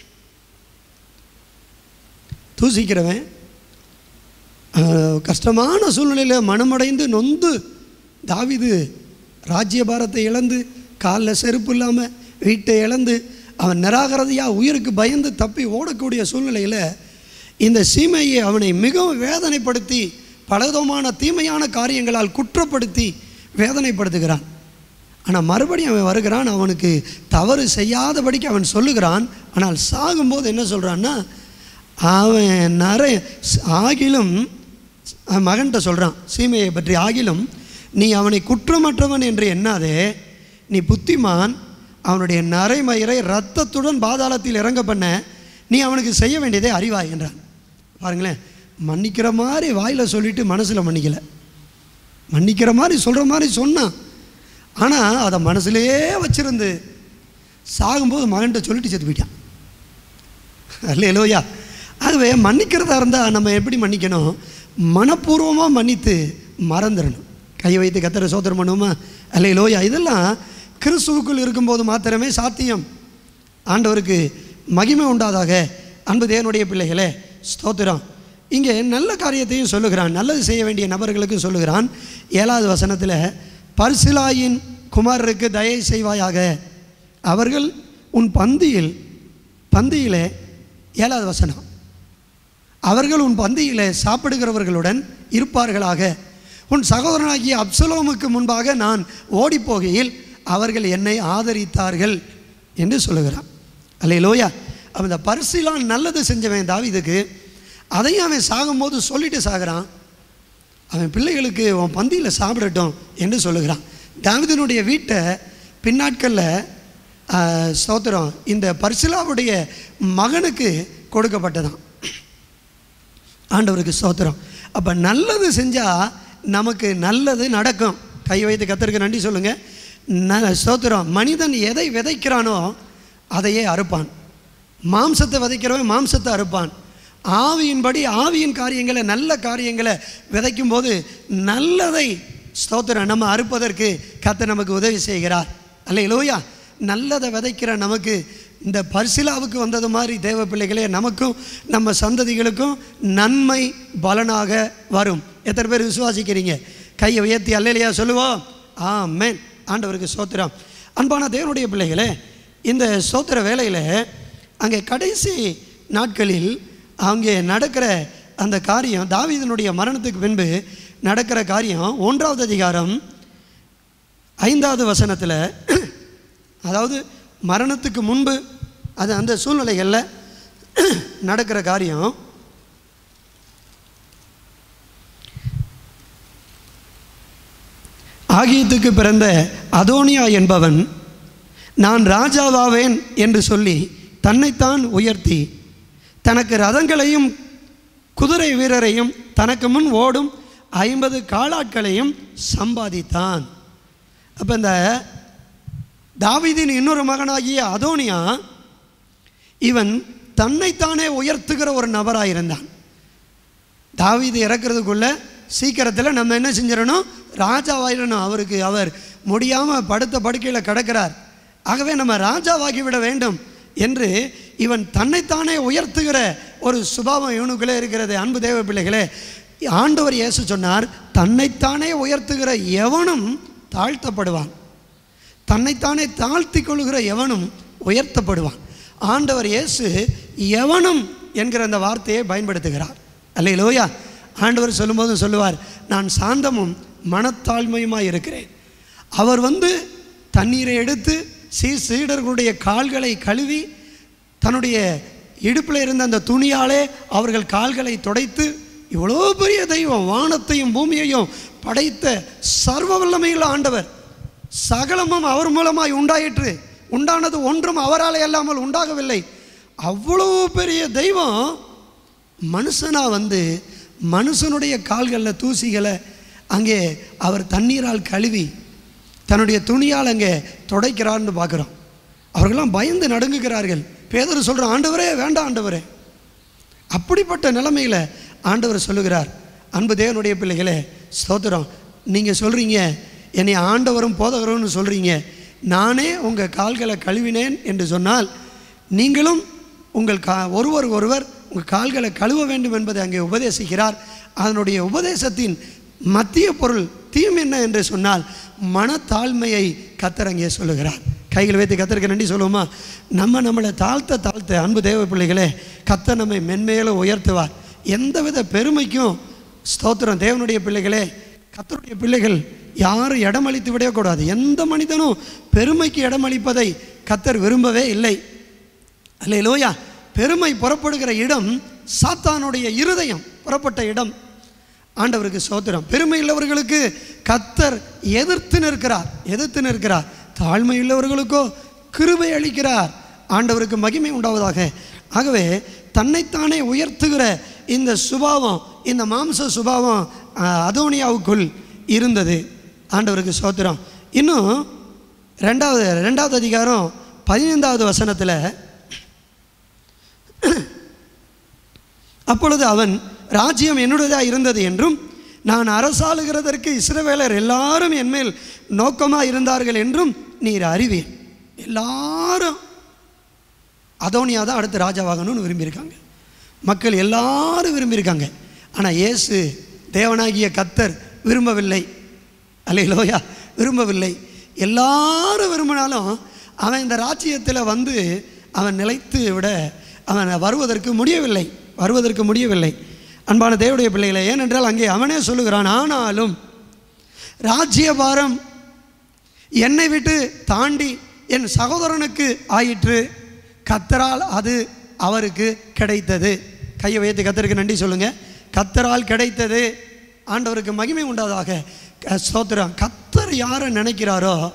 தூசிக்கிறவன் ஆஹ், கஷ்டமான சூழ்நிலையில் மனமடைந்து நொந்து தாவிது ராஜ்யபாரத்தை இழந்து காலில் செருப்பு இல்லாமல் வீட்டை இழந்து அவன் நிராகரதியாக உயிருக்கு பயந்து தப்பி ஓடக்கூடிய சூழ்நிலையில் இந்த சீமையை அவனை மிகவும் வேதனைப்படுத்தி பலவிதமான தீமையான காரியங்களால் குற்றப்படுத்தி வேதனைப்படுத்துகிறான் ஆனால் மறுபடியும் அவன் வருகிறான் அவனுக்கு தவறு செய்யாதபடிக்கு அவன் சொல்லுகிறான் ஆனால் சாகும்போது என்ன சொல்கிறான்னா அவன் நிறைய ஆகிலும் அவன் மகன்கிட்ட சொல்கிறான் சீமையை பற்றி ஆகிலும் நீ அவனை குற்றமற்றவன் என்று எண்ணாதே நீ புத்திமான் அவனுடைய நரைமயிரை இரத்தத்துடன் பாதாளத்தில் இறங்க பண்ண நீ அவனுக்கு செய்ய வேண்டியதை அறிவாய் என்றான் பாருங்களேன் மன்னிக்கிற மாதிரி வாயில் சொல்லிட்டு மனசில் மன்னிக்கல மன்னிக்கிற மாதிரி சொல்கிற மாதிரி சொன்னான் ஆனால் அதை மனசுலேயே வச்சிருந்து சாகும்போது மகன்கிட்ட சொல்லிட்டு செத்து போயிட்டான் அல்லையா ஆகவே மன்னிக்கிறதா இருந்தால் நம்ம எப்படி மன்னிக்கணும் மனப்பூர்வமாக மன்னித்து மறந்துடணும் கை வைத்து கத்தரை சோதனம் பண்ணுவோமா அல்லையிலோயா இதெல்லாம் கிறிஸ்துவுக்குள் இருக்கும்போது மாத்திரமே சாத்தியம் ஆண்டவருக்கு மகிமை உண்டாதாக அன்பு தேவனுடைய பிள்ளைகளே ஸ்தோத்திரம் இங்கே நல்ல காரியத்தையும் சொல்லுகிறான் நல்லது செய்ய வேண்டிய நபர்களுக்கும் சொல்லுகிறான் ஏழாவது வசனத்தில் பர்சிலாயின் குமாரருக்கு தயை செய்வாயாக அவர்கள் உன் பந்தியில் பந்தியிலே ஏழாவது வசனம் அவர்கள் உன் பந்தியிலே சாப்பிடுகிறவர்களுடன் இருப்பார்களாக உன் சகோதரனாகிய அப்சலோமுக்கு முன்பாக நான் ஓடிப்போகையில் அவர்கள் என்னை ஆதரித்தார்கள் என்று சொல்லுகிறான் அல்ல லோயா அவன் இந்த பரிசிலான் நல்லது செஞ்சவன் தாவீதுக்கு அதையும் அவன் சாகும்போது சொல்லிட்டு சாகுறான் அவன் பிள்ளைகளுக்கு உன் பந்தியில் சாப்பிடட்டும் என்று சொல்லுகிறான் தாவீதினுடைய வீட்டை பின்னாட்களில் ஸ்தோத்திரம் இந்த பர்சிலாவுடைய மகனுக்கு கொடுக்கப்பட்டதான் ஆண்டவருக்கு ஸ்தோத்திரம் அப்போ நல்லது செஞ்சால் நமக்கு நல்லது நடக்கும் கை வைத்து கத்தருக்கு நன்றி சொல்லுங்கள் ந ஸ்தோத்திரம் மனிதன் எதை விதைக்கிறானோ அதையே அறுப்பான் மாம்சத்தை விதைக்கிறவன் மாம்சத்தை அறுப்பான் ஆவியின்படி ஆவியின் காரியங்களை நல்ல காரியங்களை விதைக்கும் போது நல்லதை ஸ்தோத்திரம் நம்ம அறுப்பதற்கு கர்த்தர் நமக்கு உதவி செய்கிறார் அல்ல லோயா நல்லதை விதைக்கிற நமக்கு இந்த பர்சிலாவுக்கு வந்தது மாதிரி தேவ பிள்ளைகளே நமக்கும் நம்ம சந்ததிகளுக்கும் நன்மை பலனாக வரும் எத்தனை பேர் விசுவாசிக்கிறீங்க கையை உயர்த்தி அல்லையா சொல்லுவோம் ஆமென் ஆண்டவருக்கு சோத்திரம் அன்பான தேவனுடைய பிள்ளைகளே இந்த சோத்திர வேலையில் அங்கே கடைசி நாட்களில் அங்கே நடக்கிற அந்த காரியம் தாவீதனுடைய மரணத்துக்கு பின்பு நடக்கிற காரியம் ஒன்றாவது அதிகாரம் ஐந்தாவது வசனத்தில் அதாவது மரணத்துக்கு முன்பு அது அந்த சூழ்நிலைகளில் நடக்கிற காரியம் ஆகியத்துக்கு பிறந்த அதோனியா என்பவன் நான் ராஜாவாவேன் என்று சொல்லி தன்னைத்தான் உயர்த்தி தனக்கு ரதங்களையும் குதிரை வீரரையும் தனக்கு முன் ஓடும் ஐம்பது காலாட்களையும் சம்பாதித்தான் அப்போ இந்த தாவீதின் இன்னொரு மகனாகிய அதோனியா இவன் தன்னைத்தானே உயர்த்துகிற ஒரு நபராக இருந்தான் தாவீது இறக்குறதுக்குள்ள சீக்கிரத்தில் நம்ம என்ன செஞ்சிடணும் ராஜாவாயிடணும் அவருக்கு அவர் முடியாமல் படுத்த படுக்கையில் கிடக்கிறார் ஆகவே நம்ம ராஜாவாகி விட வேண்டும் என்று இவன் தன்னைத்தானே உயர்த்துகிற ஒரு சுபாவம் இவனுக்குள்ளே இருக்கிறது அன்பு தேவ பிள்ளைகளே ஆண்டவர் இயேசு சொன்னார் தன்னைத்தானே உயர்த்துகிற எவனும் தாழ்த்தப்படுவான் தன்னைத்தானே தாழ்த்தி கொள்கிற எவனும் உயர்த்தப்படுவான் ஆண்டவர் இயேசு எவனும் என்கிற அந்த வார்த்தையை பயன்படுத்துகிறார் அல்ல லோயா ஆண்டவர் சொல்லும்போது சொல்லுவார் நான் சாந்தமும் மனத்தாழ்மையுமாய் இருக்கிறேன் அவர் வந்து தண்ணீரை எடுத்து சீ சீடர்களுடைய கால்களை கழுவி தன்னுடைய இடுப்பில் இருந்த அந்த துணியாலே அவர்கள் கால்களை துடைத்து இவ்வளோ பெரிய தெய்வம் வானத்தையும் பூமியையும் படைத்த சர்வ வல்லமையுள்ள ஆண்டவர் சகலமும் அவர் மூலமாய் உண்டாயிற்று உண்டானது ஒன்றும் அவரால் அல்லாமல் உண்டாகவில்லை அவ்வளோ பெரிய தெய்வம் மனுஷனாக வந்து மனுஷனுடைய கால்களில் தூசிகளை அங்கே அவர் தண்ணீரால் கழுவி தன்னுடைய துணியால் அங்கே துடைக்கிறார்னு பார்க்குறோம் அவர்கள்லாம் பயந்து நடுங்குகிறார்கள் பேதர் சொல்கிற ஆண்டவரே வேண்டாம் ஆண்டவரே அப்படிப்பட்ட நிலைமையில் ஆண்டவர் சொல்லுகிறார் அன்பு தேவனுடைய பிள்ளைகளே ஸ்தோத்திரம் நீங்கள் சொல்கிறீங்க என்னை ஆண்டவரும் போதகரும்னு சொல்கிறீங்க நானே உங்கள் கால்களை கழுவினேன் என்று சொன்னால் நீங்களும் உங்கள் கா ஒருவர் ஒருவர் உங்கள் கால்களை கழுவ வேண்டும் என்பதை அங்கே உபதேசிக்கிறார் அதனுடைய உபதேசத்தின் மத்திய பொருள் தீம் என்ன என்று சொன்னால் மனத்தாழ்மையை கத்தர் அங்கே சொல்லுகிறார் கைகள் வைத்து கத்தருக்கு நன்றி சொல்லுவோமா நம்ம நம்மளை தாழ்த்த தாழ்த்த அன்பு தேவ பிள்ளைகளே கத்தர் நம்மை மென்மேலும் உயர்த்துவார் எந்தவித பெருமைக்கும் ஸ்தோத்திரம் தேவனுடைய பிள்ளைகளே கத்தருடைய பிள்ளைகள் யாரும் இடமளித்து விடக்கூடாது எந்த மனிதனும் பெருமைக்கு இடமளிப்பதை கத்தர் விரும்பவே இல்லை அல்ல லோயா பெருமை புறப்படுகிற இடம் சாத்தானுடைய இருதயம் புறப்பட்ட இடம் ஆண்டவருக்கு சோத்திரம் பெருமை உள்ளவர்களுக்கு கத்தர் எதிர்த்து நிற்கிறார் எதிர்த்து நிற்கிறார் தாழ்மை உள்ளவர்களுக்கோ கிருபை அளிக்கிறார் ஆண்டவருக்கு மகிமை உண்டாவதாக ஆகவே தன்னைத்தானே உயர்த்துகிற இந்த சுபாவம் இந்த மாம்ச சுபாவம் அஹ், அதோனியாவுக்குள் இருந்தது ஆண்டவருக்கு சோத்திரம் இன்னும் ரெண்டாவது ரெண்டாவது அதிகாரம் பதினைந்தாவது வசனத்தில் அப்பொழுது அவன் ராஜ்யம் என்னுடையதாக இருந்தது என்றும் நான் அரசாளுகிறதற்கு இஸ்ரவேலர் எல்லாரும் என்மேல் நோக்கமாக இருந்தார்கள் என்றும் நீர் அறிவீர் எல்லாரும் அதோனியா தான் அடுத்து ராஜாவாகணும்னு விரும்பியிருக்காங்க மக்கள் எல்லாரும் விரும்பியிருக்காங்க ஆனால் இயேசு தேவனாகிய கத்தர் விரும்பவில்லை அல்லையிலோயா விரும்பவில்லை எல்லாரும் விரும்பினாலும் அவன் இந்த ராஜ்யத்தில் வந்து அவன் நிலைத்து விட அவன் வருவதற்கு முடியவில்லை வருவதற்கு முடியவில்லை அன்பான தேவடைய பிள்ளைகளை ஏனென்றால் அங்கே அவனே சொல்லுகிறான் ஆனாலும் ராஜ்யபாரம் என்னை விட்டு தாண்டி என் சகோதரனுக்கு ஆயிற்று கத்தரால் அது அவருக்கு கிடைத்தது கையை வைத்து கத்தருக்கு நன்றி சொல்லுங்க கத்தரால் கிடைத்தது ஆண்டவருக்கு மகிமை உண்டாதாக க- ஸ்தோத்திரம் கத்தர் யாரை நினைக்கிறாரோ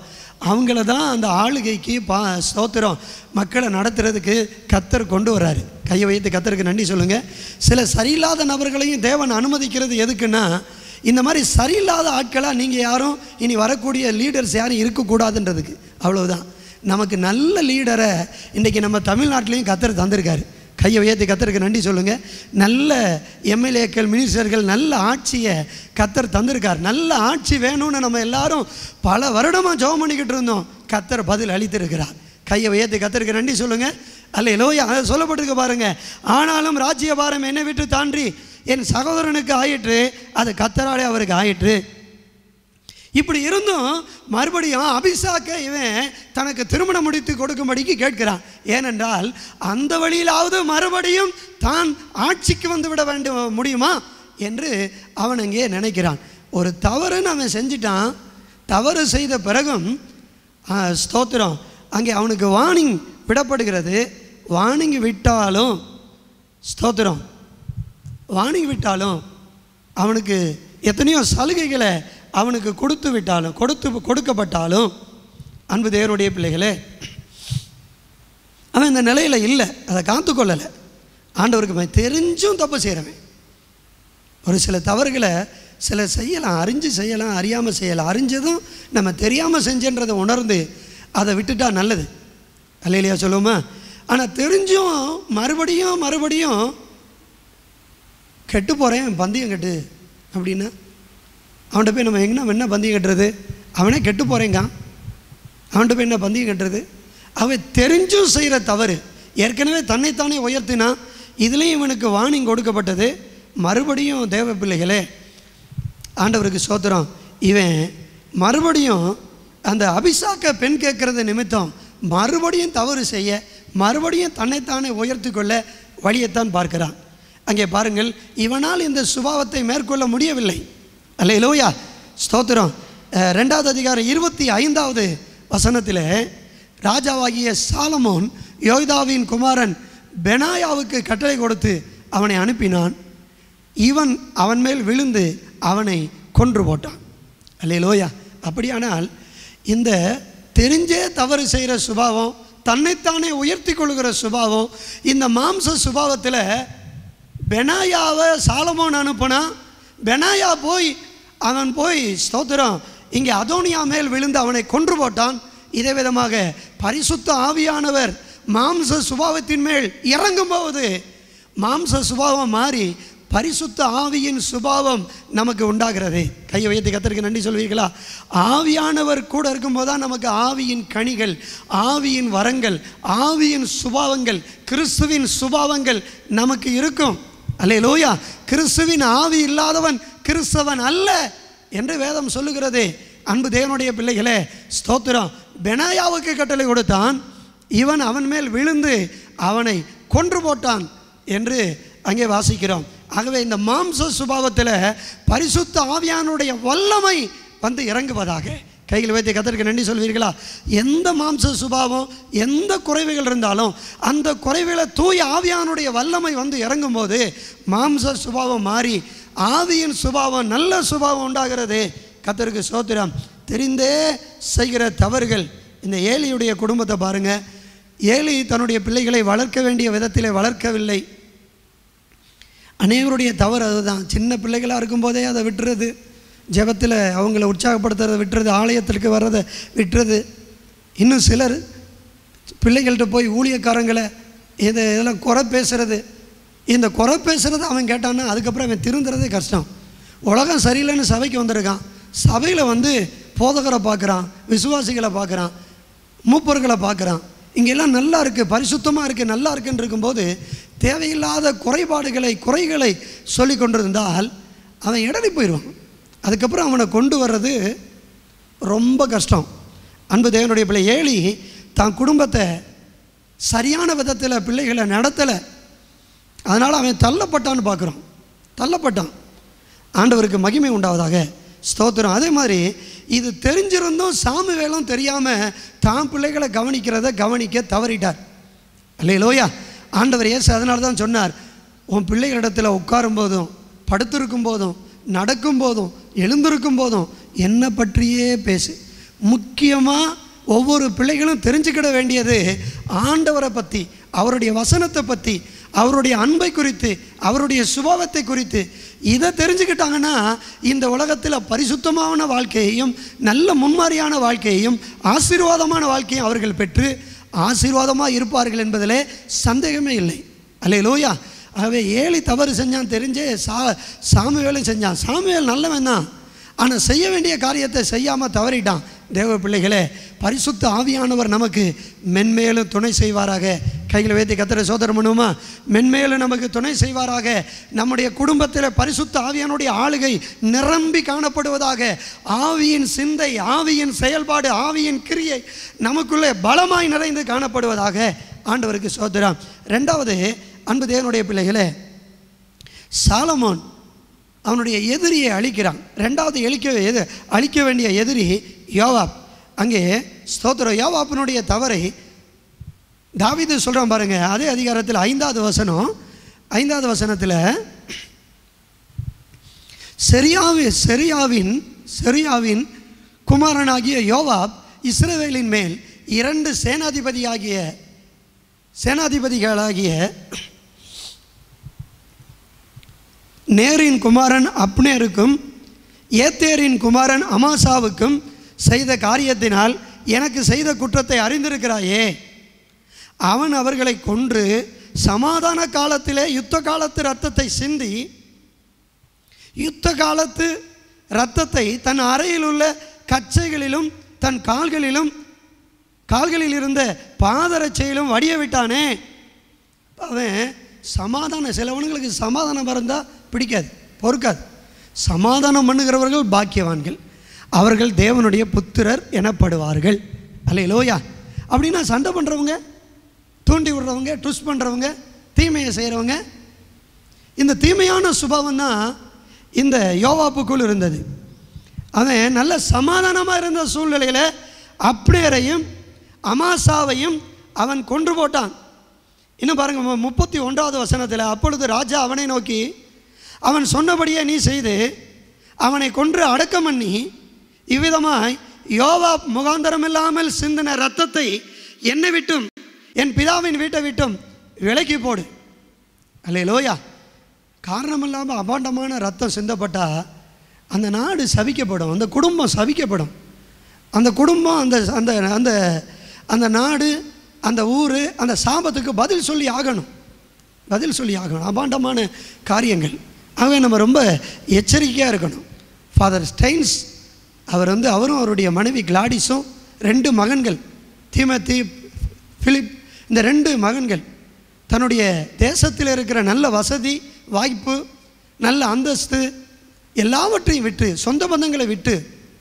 அவங்கள தான் அந்த ஆளுகைக்கு பா ஸ்தோத்திரம் மக்களை நடத்துறதுக்கு கத்தர் கொண்டு வர்றாரு கையை வைத்து கத்தருக்கு நன்றி சொல்லுங்கள் சில சரியில்லாத நபர்களையும் தேவன் அனுமதிக்கிறது எதுக்குன்னா இந்த மாதிரி சரியில்லாத ஆட்களாக நீங்கள் யாரும் இனி வரக்கூடிய லீடர்ஸ் யாரும் இருக்கக்கூடாதுன்றதுக்கு அவ்வளவுதான் நமக்கு நல்ல லீடரை இன்றைக்கி நம்ம தமிழ்நாட்டிலையும் கத்தர் தந்திருக்காரு கையை உயர்த்தி கத்தருக்கு நன்றி சொல்லுங்கள் நல்ல எம்எல்ஏக்கள் மினிஸ்டர்கள் நல்ல ஆட்சியை கத்தர் தந்திருக்கார் நல்ல ஆட்சி வேணும்னு நம்ம எல்லாரும் பல வருடமாக ஜெபம் பண்ணிக்கிட்டு இருந்தோம் கத்தர் பதில் அளித்திருக்கிறார் கையை உயர்த்தி கத்தருக்கு நன்றி சொல்லுங்கள் அல்ல லோயா அதை சொல்லப்பட்டிருக்கு பாருங்க ஆனாலும் ராஜ்ய பாரம் என்னை விட்டு தாண்டி என் சகோதரனுக்கு ஆயிற்று அது கத்தராலே அவருக்கு ஆயிற்று இப்படி இருந்தும் மறுபடியும் அபிஷாக்க இவன் தனக்கு திருமணம் முடித்து கொடுக்கும்படிக்கு கேட்கிறான் ஏனென்றால் அந்த வழியிலாவது மறுபடியும் தான் ஆட்சிக்கு வந்து விட வேண்டும் முடியுமா என்று அவன் அங்கே நினைக்கிறான் ஒரு தவறுன்னு அவன் செஞ்சிட்டான் தவறு செய்த பிறகும் ஆ, ஸ்தோத்திரம் அங்கே அவனுக்கு வார்னிங் விடப்படுகிறது வார்னிங் விட்டாலும் ஸ்தோத்திரம் வார்னிங் விட்டாலும் அவனுக்கு எத்தனையோ சலுகைகளை அவனுக்கு கொடுத்து விட்டாலும் கொடுத்து கொடுக்கப்பட்டாலும் அன்பு தேவனுடைய பிள்ளைகளே அவன் இந்த நிலையில் இல்லை அதை காத்துக்கொள்ளலை ஆண்டவருக்கு அவன் தெரிஞ்சும் தப்பு செய்கிறவன் ஒரு சில தவறுகளை சில செய்யலாம் அறிஞ்சு செய்யலாம் அறியாமல் செய்யலாம் அறிஞ்சதும் நம்ம தெரியாமல் செஞ்சன்றதை உணர்ந்து அதை விட்டுட்டா நல்லது அல்லையா சொல்லுவோமா ஆனால் தெரிஞ்சும் மறுபடியும் மறுபடியும் கெட்டு போகிறேன் பந்தயம் கட்டு அப்படின்னா அவன்கிட்ட போய் நம்ம எங்கன்னா என்ன பந்தயம் கட்டுறது அவனே கெட்டு போகிறேங்க அவன்கிட்ட போய் என்ன பந்தயம் கட்டுறது அவன் தெரிஞ்சும் செய்கிற தவறு ஏற்கனவே தன்னைத்தானே உயர்த்தினா இதுலேயும் இவனுக்கு வார்னிங் கொடுக்கப்பட்டது மறுபடியும் தேவ பிள்ளைகளே ஆண்டவருக்கு சோத்திரம் இவன் மறுபடியும் அந்த அபிஷாக்க பெண் கேட்கறது நிமித்தம் மறுபடியும் தவறு செய்ய மறுபடியும் தன்னைத்தானே உயர்த்தி கொள்ள வழியைத்தான் பார்க்கிறான் அங்கே பாருங்கள் இவனால் இந்த சுபாவத்தை மேற்கொள்ள முடியவில்லை அல்ல இலோயா ஸ்தோத்திரம் அஹ், ரெண்டாவது அதிகாரம் இருபத்தி ஐந்தாவது வசனத்தில் ராஜாவாகிய சாலமோன் யோய்தாவின் குமாரன் பெனாயாவுக்கு கட்டளை கொடுத்து அவனை அனுப்பினான் இவன் அவன் மேல் விழுந்து அவனை கொன்று போட்டான் அல்லேலூயா அப்படியானால் இந்த தெரிஞ்சே தவறு செய்கிற சுபாவம் தன்னைத்தானே உயர்த்தி கொள்கிற சுபாவம் இந்த மாம்ச சுபாவத்தில் பெனாயாவை சாலமோன் அனுப்புனா பெனாயா போய் அவன் போய் ஸ்தோத்திரம் இங்கே அதோனியா மேல் விழுந்து அவனை கொன்று போட்டான் இதே விதமாக பரிசுத்த ஆவியானவர் மாம்ச சுபாவத்தின் மேல் இறங்கும் போது மாம்ச சுபாவம் மாறி பரிசுத்த ஆவியின் சுபாவம் நமக்கு உண்டாகிறது கையை வைத்து கத்தருக்கு நன்றி சொல்வீர்களா ஆவியானவர் கூட இருக்கும்போது தான் நமக்கு ஆவியின் கனிகள் ஆவியின் வரங்கள் ஆவியின் சுபாவங்கள் கிறிஸ்துவின் சுபாவங்கள் நமக்கு இருக்கும் அல்லே லோயா கிறிஸ்துவின் ஆவி இல்லாதவன் கிறிஸ்தவன் அல்ல என்று வேதம் சொல்லுகிறதே அன்பு தேவனுடைய பிள்ளைகளே ஸ்தோத்திரம் பெனாயாவுக்கு கட்டளை கொடுத்தான் இவன் அவன் மேல் விழுந்து அவனை கொன்று போட்டான் என்று அங்கே வாசிக்கிறோம் ஆகவே இந்த மாம்ச சுபாவத்தில் பரிசுத்த ஆவியானுடைய வல்லமை வந்து இறங்குவதாக கையில் வைத்து கத்தருக்கு நன்றி சொல்வீர்களா எந்த மாம்ச சுபாவம் எந்த குறைவுகள் இருந்தாலும் அந்த குறைவுகளை தூய ஆவியானுடைய வல்லமை வந்து இறங்கும்போது மாம்ச சுபாவம் மாறி ஆவியின் சுபாவம் நல்ல சுபாவம் உண்டாகிறது கத்தருக்கு சோத்திரம் தெரிந்தே செய்கிற தவறுகள் இந்த ஏலியுடைய குடும்பத்தை பாருங்க ஏலி தன்னுடைய பிள்ளைகளை வளர்க்க வேண்டிய விதத்திலே வளர்க்கவில்லை அநேகருடைய தவறு அதுதான் சின்ன பிள்ளைகளாக இருக்கும்போதே அதை விட்டுறது ஜெபத்தில் அவங்கள உற்சாகப்படுத்துறதை விட்டுறது ஆலயத்திற்கு வர்றதை விட்டுறது இன்னும் சிலர் பிள்ளைகள்கிட்ட போய் ஊழியக்காரங்களை இதை இதெல்லாம் குறை பேசுறது இந்த குறை பேசுறது அவன் கேட்டான்னா அதுக்கப்புறம் அவன் திருந்துறதே கஷ்டம் உலகம் சரியில்லைன்னு சபைக்கு வந்திருக்கான் சபையில் வந்து போதகரை பார்க்குறான் விசுவாசிகளை பார்க்குறான் மூப்பர்களை பார்க்குறான் இங்கெல்லாம் நல்லா இருக்குது பரிசுத்தமாக இருக்குது நல்லா இருக்குன்னு இருக்கும்போது தேவையில்லாத குறைபாடுகளை குறைகளை சொல்லி கொண்டிருந்தால் அவன் இடறி போயிடுவான் அதுக்கப்புறம் அவனை கொண்டு வர்றது ரொம்ப கஷ்டம் அன்பு தேவனுடைய பிள்ளை ஏழி தான் குடும்பத்தை சரியான விதத்தில் பிள்ளைகளை நடத்தலை அதனால் அவன் தள்ளப்பட்டான்னு பார்க்குறோம் தள்ளப்பட்டான் ஆண்டவருக்கு மகிமை உண்டாவதாக ஸ்தோத்திரம் அதே மாதிரி இது தெரிஞ்சிருந்தும் சாமி வேலும் தெரியாமல் தான் பிள்ளைகளை கவனிக்கிறத கவனிக்க தவறிட்டார் அல்லே லோயா ஆண்டவர் இயேசு அதனால தான் சொன்னார் உன் பிள்ளைகளிடத்தில் உட்காரும் போதும் படுத்திருக்கும் போதும் நடக்கும் போதும் எழுந்திருக்கும் போதும் என்னை பற்றியே பேசு முக்கியமாக ஒவ்வொரு பிள்ளைகளும் தெரிஞ்சுக்கிட வேண்டியது ஆண்டவரை பற்றி அவருடைய வசனத்தை பற்றி அவருடைய அன்பை குறித்து அவருடைய சுபாவத்தை குறித்து இதை தெரிஞ்சுக்கிட்டாங்கன்னா இந்த உலகத்தில் பரிசுத்தமான வாழ்க்கையையும் நல்ல முன்மாதிரியான வாழ்க்கையையும் ஆசீர்வாதமான வாழ்க்கையும் அவர்கள் பெற்று ஆசீர்வாதமாக இருப்பார்கள் என்பதிலே சந்தேகமே இல்லை அல்லே லோயா ஆகவே ஏழி தவறு செஞ்சான் தெரிஞ்சே சா சாமுவேலும் செஞ்சான் சாமுவேல் நல்லவன் தான் ஆனால் செய்ய வேண்டிய காரியத்தை செய்யாமல் தவறிட்டான் தேவ பிள்ளைகளே பரிசுத்த ஆவியானவர் நமக்கு மென்மேலும் துணை செய்வாராக கையில் வைத்து கத்திர சோதரம் பண்ணுவோமா மென்மேலும் நமக்கு துணை செய்வாராக நம்முடைய குடும்பத்தில் பரிசுத்த ஆவியானுடைய ஆளுகை நிரம்பி காணப்படுவதாக ஆவியின் சிந்தை ஆவியின் செயல்பாடு ஆவியின் கிரியை நமக்குள்ளே பலமாய் நிறைந்து காணப்படுவதாக ஆண்டவருக்கு சோதரம் ரெண்டாவது அன்பு தேவனுடைய பிள்ளைகளே சாலமோன் அவனுடைய எதிரியை அழிக்கிறான் ரெண்டாவது எழிக்க எது அழிக்க வேண்டிய எதிரி யோவாப் அங்கே ஸ்தோத்திரம் யோவாப்பினுடைய தவறை தாவீது சொல்கிறான் பாருங்க அதே அதிகாரத்தில் ஐந்தாவது வசனம் ஐந்தாவது வசனத்தில் செரியாவி செரியாவின் செரியாவின் குமாரனாகிய யோவாப் இஸ்ரவேலின் மேல் இரண்டு சேனாதிபதியாகிய சேனாதிபதிகளாகிய நேரின் குமாரன் அப்னேருக்கும் ஏத்தேரின் குமாரன் அமாசாவுக்கும் செய்த காரியத்தினால் எனக்கு செய்த குற்றத்தை அறிந்திருக்கிறாயே அவன் அவர்களை கொன்று சமாதான காலத்திலே யுத்த காலத்து இரத்தத்தை சிந்தி யுத்த காலத்து இரத்தத்தை தன் அறையில் உள்ள கச்சைகளிலும் தன் கால்களிலும் கால்களில் இருந்த பாதரட்சையிலும் வடிய விட்டானே அவன் சமாதான சிலவனுங்களுக்கு சமாதானம் இருந்தால் பிடிக்காது பொறுக்காது சமாதானம் பண்ணுகிறவர்கள் பாக்கியவான்கள் அவர்கள் தேவனுடைய புத்திரர் எனப்படுவார்கள் அல்ல லோயா அப்படின்னா சண்டை பண்ணுறவங்க தூண்டி விடுறவங்க ட்விஸ்ட் பண்ணுறவங்க தீமையை செய்கிறவங்க இந்த தீமையான சுபாவம் தான் இந்த யோவாப்புக்குள் இருந்தது அவன் நல்ல சமாதானமாக இருந்த சூழ்நிலையில் அப்னேரையும் அமாசாவையும் அவன் கொன்று போட்டான் இன்னும் பாருங்க மு- முப்பத்தி ஒன்றாவது வசனத்தில் அப்பொழுது ராஜா அவனை நோக்கி அவன் சொன்னபடியே நீ செய்து அவனை கொன்று அடக்கம் பண்ணி இவ்விதமாய் யோவா முகாந்தரம் இல்லாமல் சிந்தின ரத்தத்தை என்னை விட்டும் என் பிதாவின் வீட்டை விட்டும் விலக்கி போடு அல்லே லோயா காரணம் இல்லாமல் அபாண்டமான ரத்தம் சிந்தப்பட்டா அந்த நாடு சபிக்கப்படும் அந்த குடும்பம் சபிக்கப்படும் அந்த குடும்பம் அந்த அந்த அந்த அந்த நாடு அந்த ஊர் அந்த சாபத்துக்கு பதில் சொல்லி ஆகணும் பதில் சொல்லி ஆகணும் அபாண்டமான காரியங்கள் ஆகவே நம்ம ரொம்ப எச்சரிக்கையாக இருக்கணும் ஃபாதர் ஸ்டைன்ஸ் அவர் வந்து அவரும் அவருடைய மனைவி கிளாடிஸும் ரெண்டு மகன்கள் தீமத்தி பிலிப் இந்த ரெண்டு மகன்கள் தன்னுடைய தேசத்தில் இருக்கிற நல்ல வசதி வாய்ப்பு நல்ல அந்தஸ்து எல்லாவற்றையும் விட்டு சொந்த பந்தங்களை விட்டு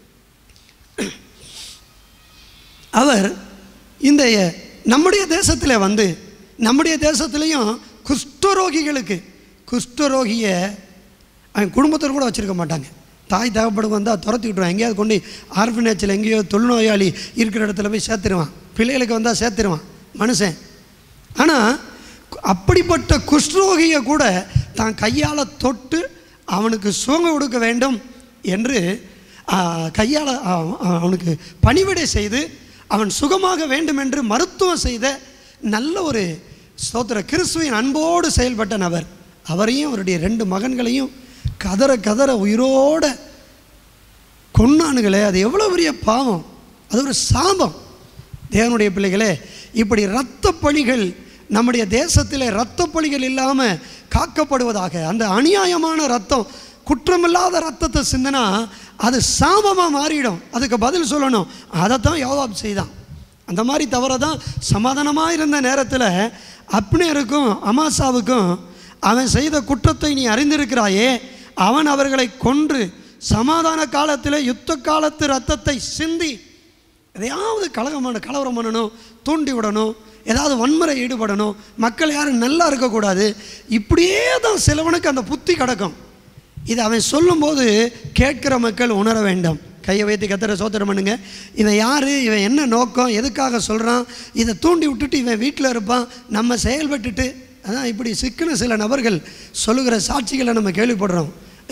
அவர் இந்த நம்முடைய தேசத்தில் வந்து நம்முடைய தேசத்துலேயும் குஷ்டரோகிகளுக்கு குஷ்டரோகியை அவன் குடும்பத்தில் கூட வச்சுருக்க மாட்டாங்க தாய் தகப்பனுக்கு வந்தால் துரத்தி விட்டுருவான் எங்கேயாவது கொண்டு ஆர்ஃபனேஜில் எங்கேயோ தொழுநோயாளி இருக்கிற இடத்துல போய் சேர்த்துருவான் பிள்ளைகளுக்கு வந்தால் சேர்த்துருவான் மனுஷன் ஆனால் அப்படிப்பட்ட குஷ்டரோகியை கூட தான் கையால் தொட்டு அவனுக்கு சுகம் கொடுக்க வேண்டும் என்று கையால் அவனுக்கு பணிவிடை செய்து அவன் சுகமாக வேண்டும் என்று மருத்துவம் செய்த நல்ல ஒரு ஸ்தோத்திர கிறிஸ்துவின் அன்போடு செயல்பட்ட நபர் அவரையும் அவருடைய ரெண்டு மகன்களையும் கதற கதற உயிரோட கொன்னானுங்களே அது எவ்வளோ பெரிய பாவம் அது ஒரு சாபம் தேவனுடைய பிள்ளைகளே இப்படி இரத்த பழிகள் நம்முடைய தேசத்தில் இரத்த பழிகள் இல்லாமல் காக்கப்படுவதாக அந்த அநியாயமான ரத்தம் குற்றமில்லாத ரத்தத்தை சிந்தினா அது சாபமாக மாறிடும் அதுக்கு பதில் சொல்லணும் அதைத்தான் யோவாப் செய்தான் அந்த மாதிரி தவிர தான் சமாதானமாக இருந்த நேரத்தில் அப்னேருக்கும் அமாசாவுக்கும் அவன் செய்த குற்றத்தை நீ அறிந்திருக்கிறாயே அவன் அவர்களை கொன்று சமாதான காலத்தில் யுத்த காலத்து ரத்தத்தை சிந்தி எதையாவது கலகமான கலவரம் பண்ணணும் தூண்டி விடணும் ஏதாவது வன்முறை ஈடுபடணும் மக்கள் யாரும் நல்லா இருக்கக்கூடாது இப்படியே தான் சிலவனுக்கு அந்த புத்தி கிடக்கும் இது அவன் சொல்லும்போது கேட்கிற மக்கள் உணர வேண்டும் கையை வைத்து கத்திர சோத்திரம் பண்ணுங்க இவன் யார் இவன் என்ன நோக்கம் எதுக்காக சொல்கிறான் இதை தூண்டி விட்டுட்டு இவன் வீட்டில் இருப்பான் நம்ம செயல்பட்டுட்டு அதான் இப்படி சிக்கின சில நபர்கள் சொல்லுகிற சாட்சிகளை நம்ம கேள்விப்படுறோம்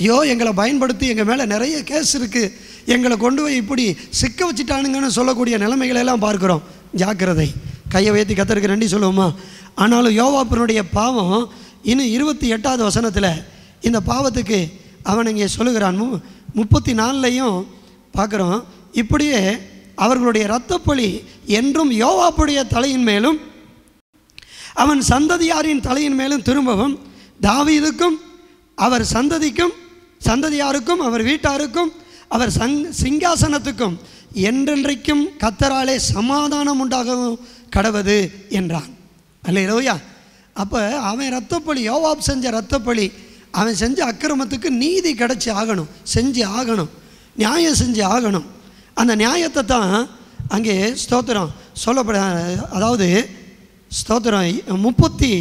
ஐயோ எங்களை பயன்படுத்தி எங்கள் மேலே நிறைய கேஸ் இருக்குது எங்களை கொண்டு போய் இப்படி சிக்க வச்சுட்டானுங்கன்னு சொல்லக்கூடிய நிலைமைகளை எல்லாம் பார்க்குறோம் ஜாக்கிரதை கையை உயர்த்தி கத்தருக்கு நன்றி சொல்லுவோமா ஆனாலும் யோவாப்பனுடைய பாவம் இன்னும் இருபத்தி எட்டாவது வசனத்தில் இந்த பாவத்துக்கு அவன் இங்கே சொல்லுகிறான் மு முப்பத்தி நாலுலையும் பார்க்குறோம் இப்படியே அவர்களுடைய இரத்தப்பழி என்றும் யோவாப்புடைய தலையின் மேலும் அவன் சந்ததியாரின் தலையின் மேலும் திரும்பவும் தாவீதுக்கும் அவர் சந்ததிக்கும் சந்ததியாருக்கும் அவர் வீட்டாருக்கும் அவர் சங் சிங்காசனத்துக்கும் என்றென்றைக்கும் கத்தராலே சமாதானம் உண்டாகவும் கடவது என்றான் அல்லையா அப்போ அவன் ரத்தப்பழி யோவாப் செஞ்ச ரத்தப்பழி அவன் செஞ்ச அக்கிரமத்துக்கு நீதி கிடச்சி ஆகணும் செஞ்சு ஆகணும் நியாயம் செஞ்சு ஆகணும் அந்த நியாயத்தை தான் அங்கே ஸ்தோத்திரம் சொல்லப்பட அதாவது ஸ்தோத்திரம் முப்பத்தி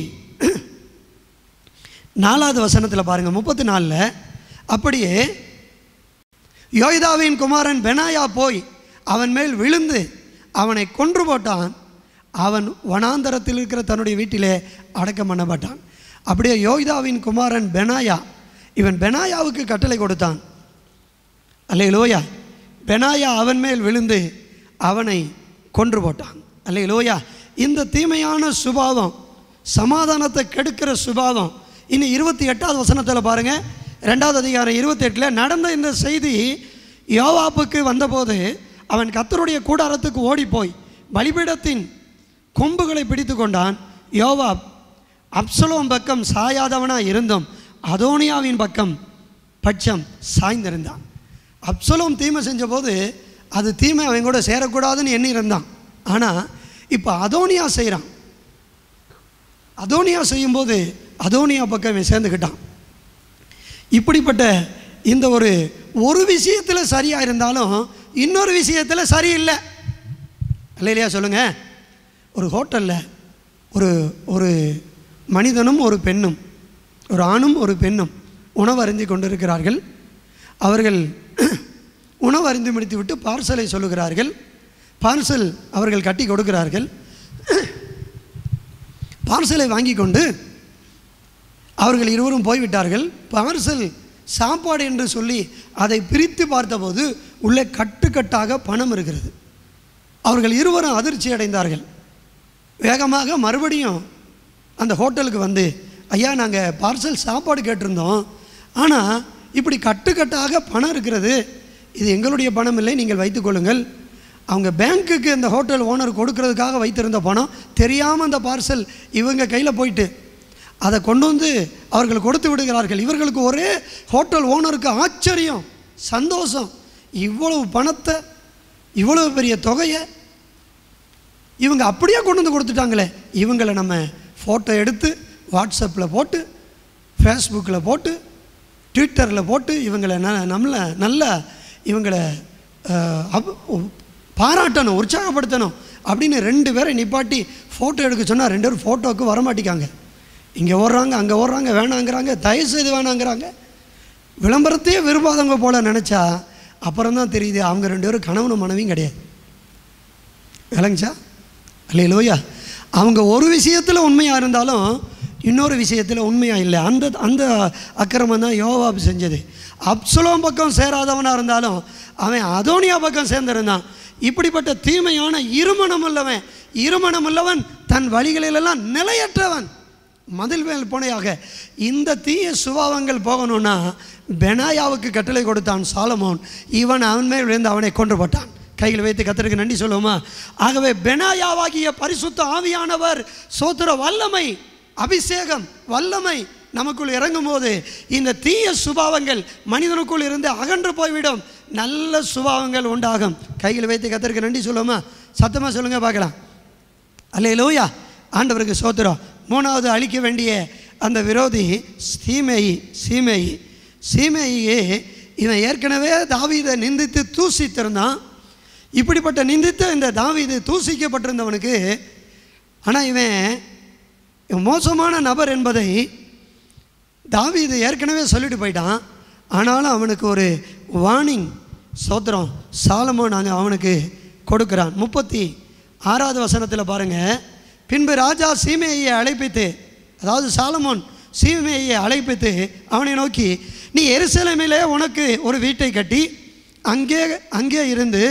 நாலாவது வசனத்தில் பாருங்கள் முப்பத்தி நாலில் அப்படியே யோய்தாவின் குமாரன் பெனாயா போய் அவன் மேல் விழுந்து அவனை கொன்று போட்டான் அவன் வனாந்தரத்தில் இருக்கிற தன்னுடைய வீட்டிலே அடக்கம் பண்ணப்பட்டான் அப்படியே யோய்தாவின் குமாரன் பெனாயா இவன் பெனாயாவுக்கு கட்டளை கொடுத்தான் அல்லே லோயா பெனாயா அவன் மேல் விழுந்து அவனை கொன்று போட்டான் அல்லே லோயா இந்த தீமையான சுபாவம் சமாதானத்தை கெடுக்கிற சுபாவம் இனி இருபத்தி எட்டாவது வசனத்தில் பாருங்கள் ரெண்டாவது அதிகாரம் இருபத்தி எட்டில் நடந்த இந்த செய்தி யோவாப்புக்கு வந்தபோது அவன் கத்தருடைய கூடாரத்துக்கு ஓடிப்போய் பலிபீடத்தின் கொம்புகளை பிடித்து கொண்டான் யோவாப் அப்சலோம் பக்கம் சாயாதவனாக இருந்தும் அதோனியாவின் பக்கம் பட்சம் சாய்ந்திருந்தான் அப்சலோம் தீமை செஞ்சபோது அது தீமை அவன் கூட சேரக்கூடாதுன்னு எண்ணி இருந்தான் ஆனால் இப்போ அதோனியா செய்கிறான் அதோனியா செய்யும்போது அதோனியா பக்கம் இவன் சேர்ந்துக்கிட்டான் இப்படிப்பட்ட இந்த ஒரு ஒரு விஷயத்தில் சரியாக இருந்தாலும் இன்னொரு விஷயத்தில் சரியில்லை இல்லையா சொல்லுங்கள் ஒரு ஹோட்டலில் ஒரு ஒரு மனிதனும் ஒரு பெண்ணும் ஒரு ஆணும் ஒரு பெண்ணும் உணவு அருந்தி கொண்டிருக்கிறார்கள் அவர்கள் உணவு அருந்தி முடித்து விட்டு பார்சலை சொல்லுகிறார்கள் பார்சல் அவர்கள் கட்டி கொடுக்கிறார்கள் பார்சலை வாங்கி கொண்டு அவர்கள் இருவரும் போய்விட்டார்கள் பார்சல் சாப்பாடு என்று சொல்லி அதை பிரித்து பார்த்தபோது உள்ளே கட்டுக்கட்டாக பணம் இருக்கிறது அவர்கள் இருவரும் அதிர்ச்சி அடைந்தார்கள் வேகமாக மறுபடியும் அந்த ஹோட்டலுக்கு வந்து ஐயா நாங்கள் பார்சல் சாப்பாடு கேட்டிருந்தோம் ஆனால் இப்படி கட்டுக்கட்டாக பணம் இருக்கிறது இது எங்களுடைய பணம் இல்லை நீங்கள் வைத்துக்கொள்ளுங்கள் அவங்க பேங்க்குக்கு இந்த ஹோட்டல் ஓனர் கொடுக்கறதுக்காக வைத்திருந்த பணம் தெரியாமல் அந்த பார்சல் இவங்க கையில் போயிட்டு அதை கொண்டு வந்து அவர்கள் கொடுத்து விடுகிறார்கள் இவர்களுக்கு ஒரே ஹோட்டல் ஓனருக்கு ஆச்சரியம் சந்தோஷம் இவ்வளவு பணத்தை இவ்வளவு பெரிய தொகையை இவங்க அப்படியே கொண்டு வந்து கொடுத்துட்டாங்களே இவங்களை நம்ம ஃபோட்டோ எடுத்து வாட்ஸ்அப்பில் போட்டு ஃபேஸ்புக்கில் போட்டு ட்விட்டரில் போட்டு இவங்களை ந நம்மளை நல்லா இவங்களை அஹ், அப்- பாராட்டணும் உற்சாகப்படுத்தணும் அப்படின்னு ரெண்டு பேரை நிப்பாட்டி ஃபோட்டோ எடுக்க சொன்னால் ரெண்டு பேரும் ஃபோட்டோவுக்கு வரமாட்டிக்காங்க இங்கே ஓடுறாங்க அங்கே ஓடுறாங்க வேணாங்கிறாங்க தயவு செய்து வேணாங்கிறாங்க விளம்பரத்தையே விரும்பாதவங்க போல நினச்சா அப்புறம் தான் தெரியுது அவங்க ரெண்டு பேரும் கணவனும் மனைவியும் கிடையாது விளங்குச்சா அல்லையிலோயா அவங்க ஒரு விஷயத்தில் உண்மையாக இருந்தாலும் இன்னொரு விஷயத்தில் உண்மையாக இல்லை அந்த அந்த அக்கிரமம் தான் யோவாப் செஞ்சது அப்சலோம் பக்கம் சேராதவனாக இருந்தாலும் அவன் அதோனியா பக்கம் சேர்ந்திருந்தான் இப்படிப்பட்ட தீமையான இருமணம் உள்ளவன் இருமணம் உள்ளவன் தன் வழிகளிலெல்லாம் நிலையற்றவன் மதில் மேல் புனையாக இந்த தீய சுபாவங்கள் போகணும்னா பெனாயாவுக்கு கட்டளை கொடுத்தான் சாலமோன் இவன் அவன் மேல் விழுந்து அவனை கொன்று போட்டான் கையில் வைத்து கத்தருக்கு நன்றி சொல்லுவோமா ஆகவே பெனாயாவாகிய பரிசுத்த ஆவியானவர் சோத்திர வல்லமை அபிஷேகம் வல்லமை நமக்குள் இறங்கும் போது இந்த தீய சுபாவங்கள் மனிதனுக்குள் இருந்து அகன்று போய்விடும் நல்ல சுபாவங்கள் உண்டாகும் கையில் வைத்து கத்தருக்கு நன்றி சொல்லுவோமா சத்தமாக சொல்லுங்க பார்க்கலாம் அல்லே லூயா ஆண்டவருக்கு சோத்திரம் மூணாவது அழிக்க வேண்டிய அந்த விரோதி சீமேயி சீமேயி சீமேயே இவன் ஏற்கனவே தாவீதை நிந்தித்து தூசித்திருந்தான் இப்படிப்பட்ட நிந்தித்த இந்த தாவீது தூசிக்கப்பட்டிருந்தவனுக்கு ஆனால் இவன் இவன் மோசமான நபர் என்பதை தாவீது ஏற்கனவே சொல்லிட்டு போயிட்டான் ஆனாலும் அவனுக்கு ஒரு வார்னிங் சோத்திரம் சாலமோ நாங்கள் அவனுக்கு கொடுக்குறான் முப்பத்தி ஆறாவது வசனத்தில் பாருங்கள் பின்பு ராஜா சீமையை அழைப்பித்து அதாவது சாலமோன் சீமையை அழைப்பித்து அவனை நோக்கி நீ எருசலேமிலே உனக்கு ஒரு வீட்டை கட்டி அங்கே அங்கே இருந்து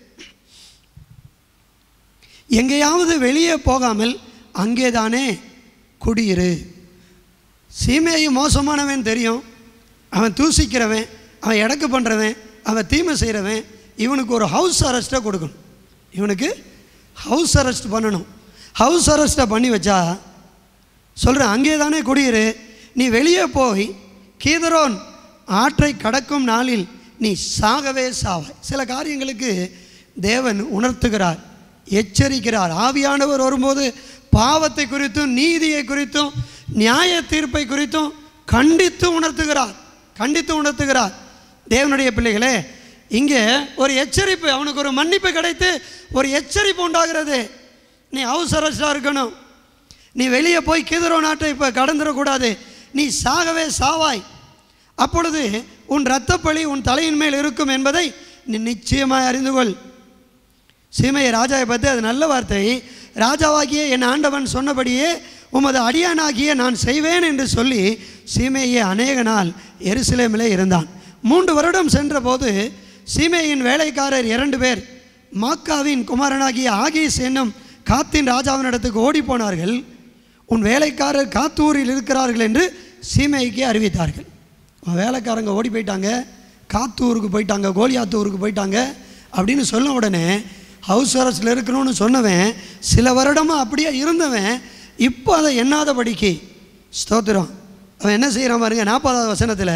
எங்கேயாவது வெளியே போகாமல் அங்கே தானே குடியிரு சீமேயி மோசமானவன் தெரியும் அவன் தூசிக்கிறவன் அவன் எடக்கு பண்ணுறவன் அவன் தீமை செய்கிறவன் இவனுக்கு ஒரு ஹவுஸ் அரெஸ்ட்டை கொடுக்கணும் இவனுக்கு ஹவுஸ் அரெஸ்ட் பண்ணணும் ஹவுஸ் அரெஸ்ட்டை பண்ணி வச்சா சொல்கிறேன் அங்கே தானே குடியிரு நீ வெளியே போய் கீதரோன் ஆற்றை கடக்கும் நாளில் நீ சாகவே சாவாய் சில காரியங்களுக்கு தேவன் உணர்த்துகிறார் எச்சரிக்கிறார் ஆவியானவர் வரும்போது பாவத்தை குறித்தும் நீதியை குறித்தும் நியாய தீர்ப்பை குறித்தும் கண்டித்து உணர்த்துகிறார் கண்டித்து உணர்த்துகிறார் தேவனுடைய பிள்ளைகளே இங்கே ஒரு எச்சரிப்பு அவனுக்கு ஒரு மன்னிப்பு கிடைத்து ஒரு எச்சரிப்பு உண்டாகிறது நீ அவசரஸ்டாக இருக்கணும் நீ வெளியே போய் கிதரோ நாட்டை இப்போ கடந்துடக்கூடாது நீ சாகவே சாவாய் அப்பொழுது உன் இரத்தப்பழி உன் தலையின் மேல் இருக்கும் என்பதை நீ நிச்சயமாய் அறிந்து கொள் சீமையை ராஜாவை பற்றி அது நல்ல வார்த்தை ராஜாவாகிய என் ஆண்டவன் சொன்னபடியே உமது அடியானாகிய நான் செய்வேன் என்று சொல்லி சீமையை அநேக நாள் எருசலேமிலே இருந்தான் மூன்று வருடம் சென்றபோது சீமையின் வேலைக்காரர் இரண்டு பேர் மாக்காவின் குமாரனாகிய ஆகீஸ் என்னும் காத்தின் ராஜாவினிடத்துக்கு ஓடி போனார்கள் உன் வேலைக்காரர் காத்தூரில் இருக்கிறார்கள் என்று சீமைக்கு அறிவித்தார்கள் அவன் வேலைக்காரங்க ஓடி போயிட்டாங்க காத்தூருக்கு போயிட்டாங்க கோலியாத்தூருக்கு போயிட்டாங்க அப்படின்னு சொன்ன உடனே ஹவுஸ் அரெஸ்டில் இருக்கணும்னு சொன்னவன் சில வருடமாக அப்படியே இருந்தவன் இப்போ அதை எண்ணாதபடிக்கு ஸ்தோத்திரம் அவன் என்ன செய்கிறான் பாருங்க நாற்பதாவது வசனத்தில்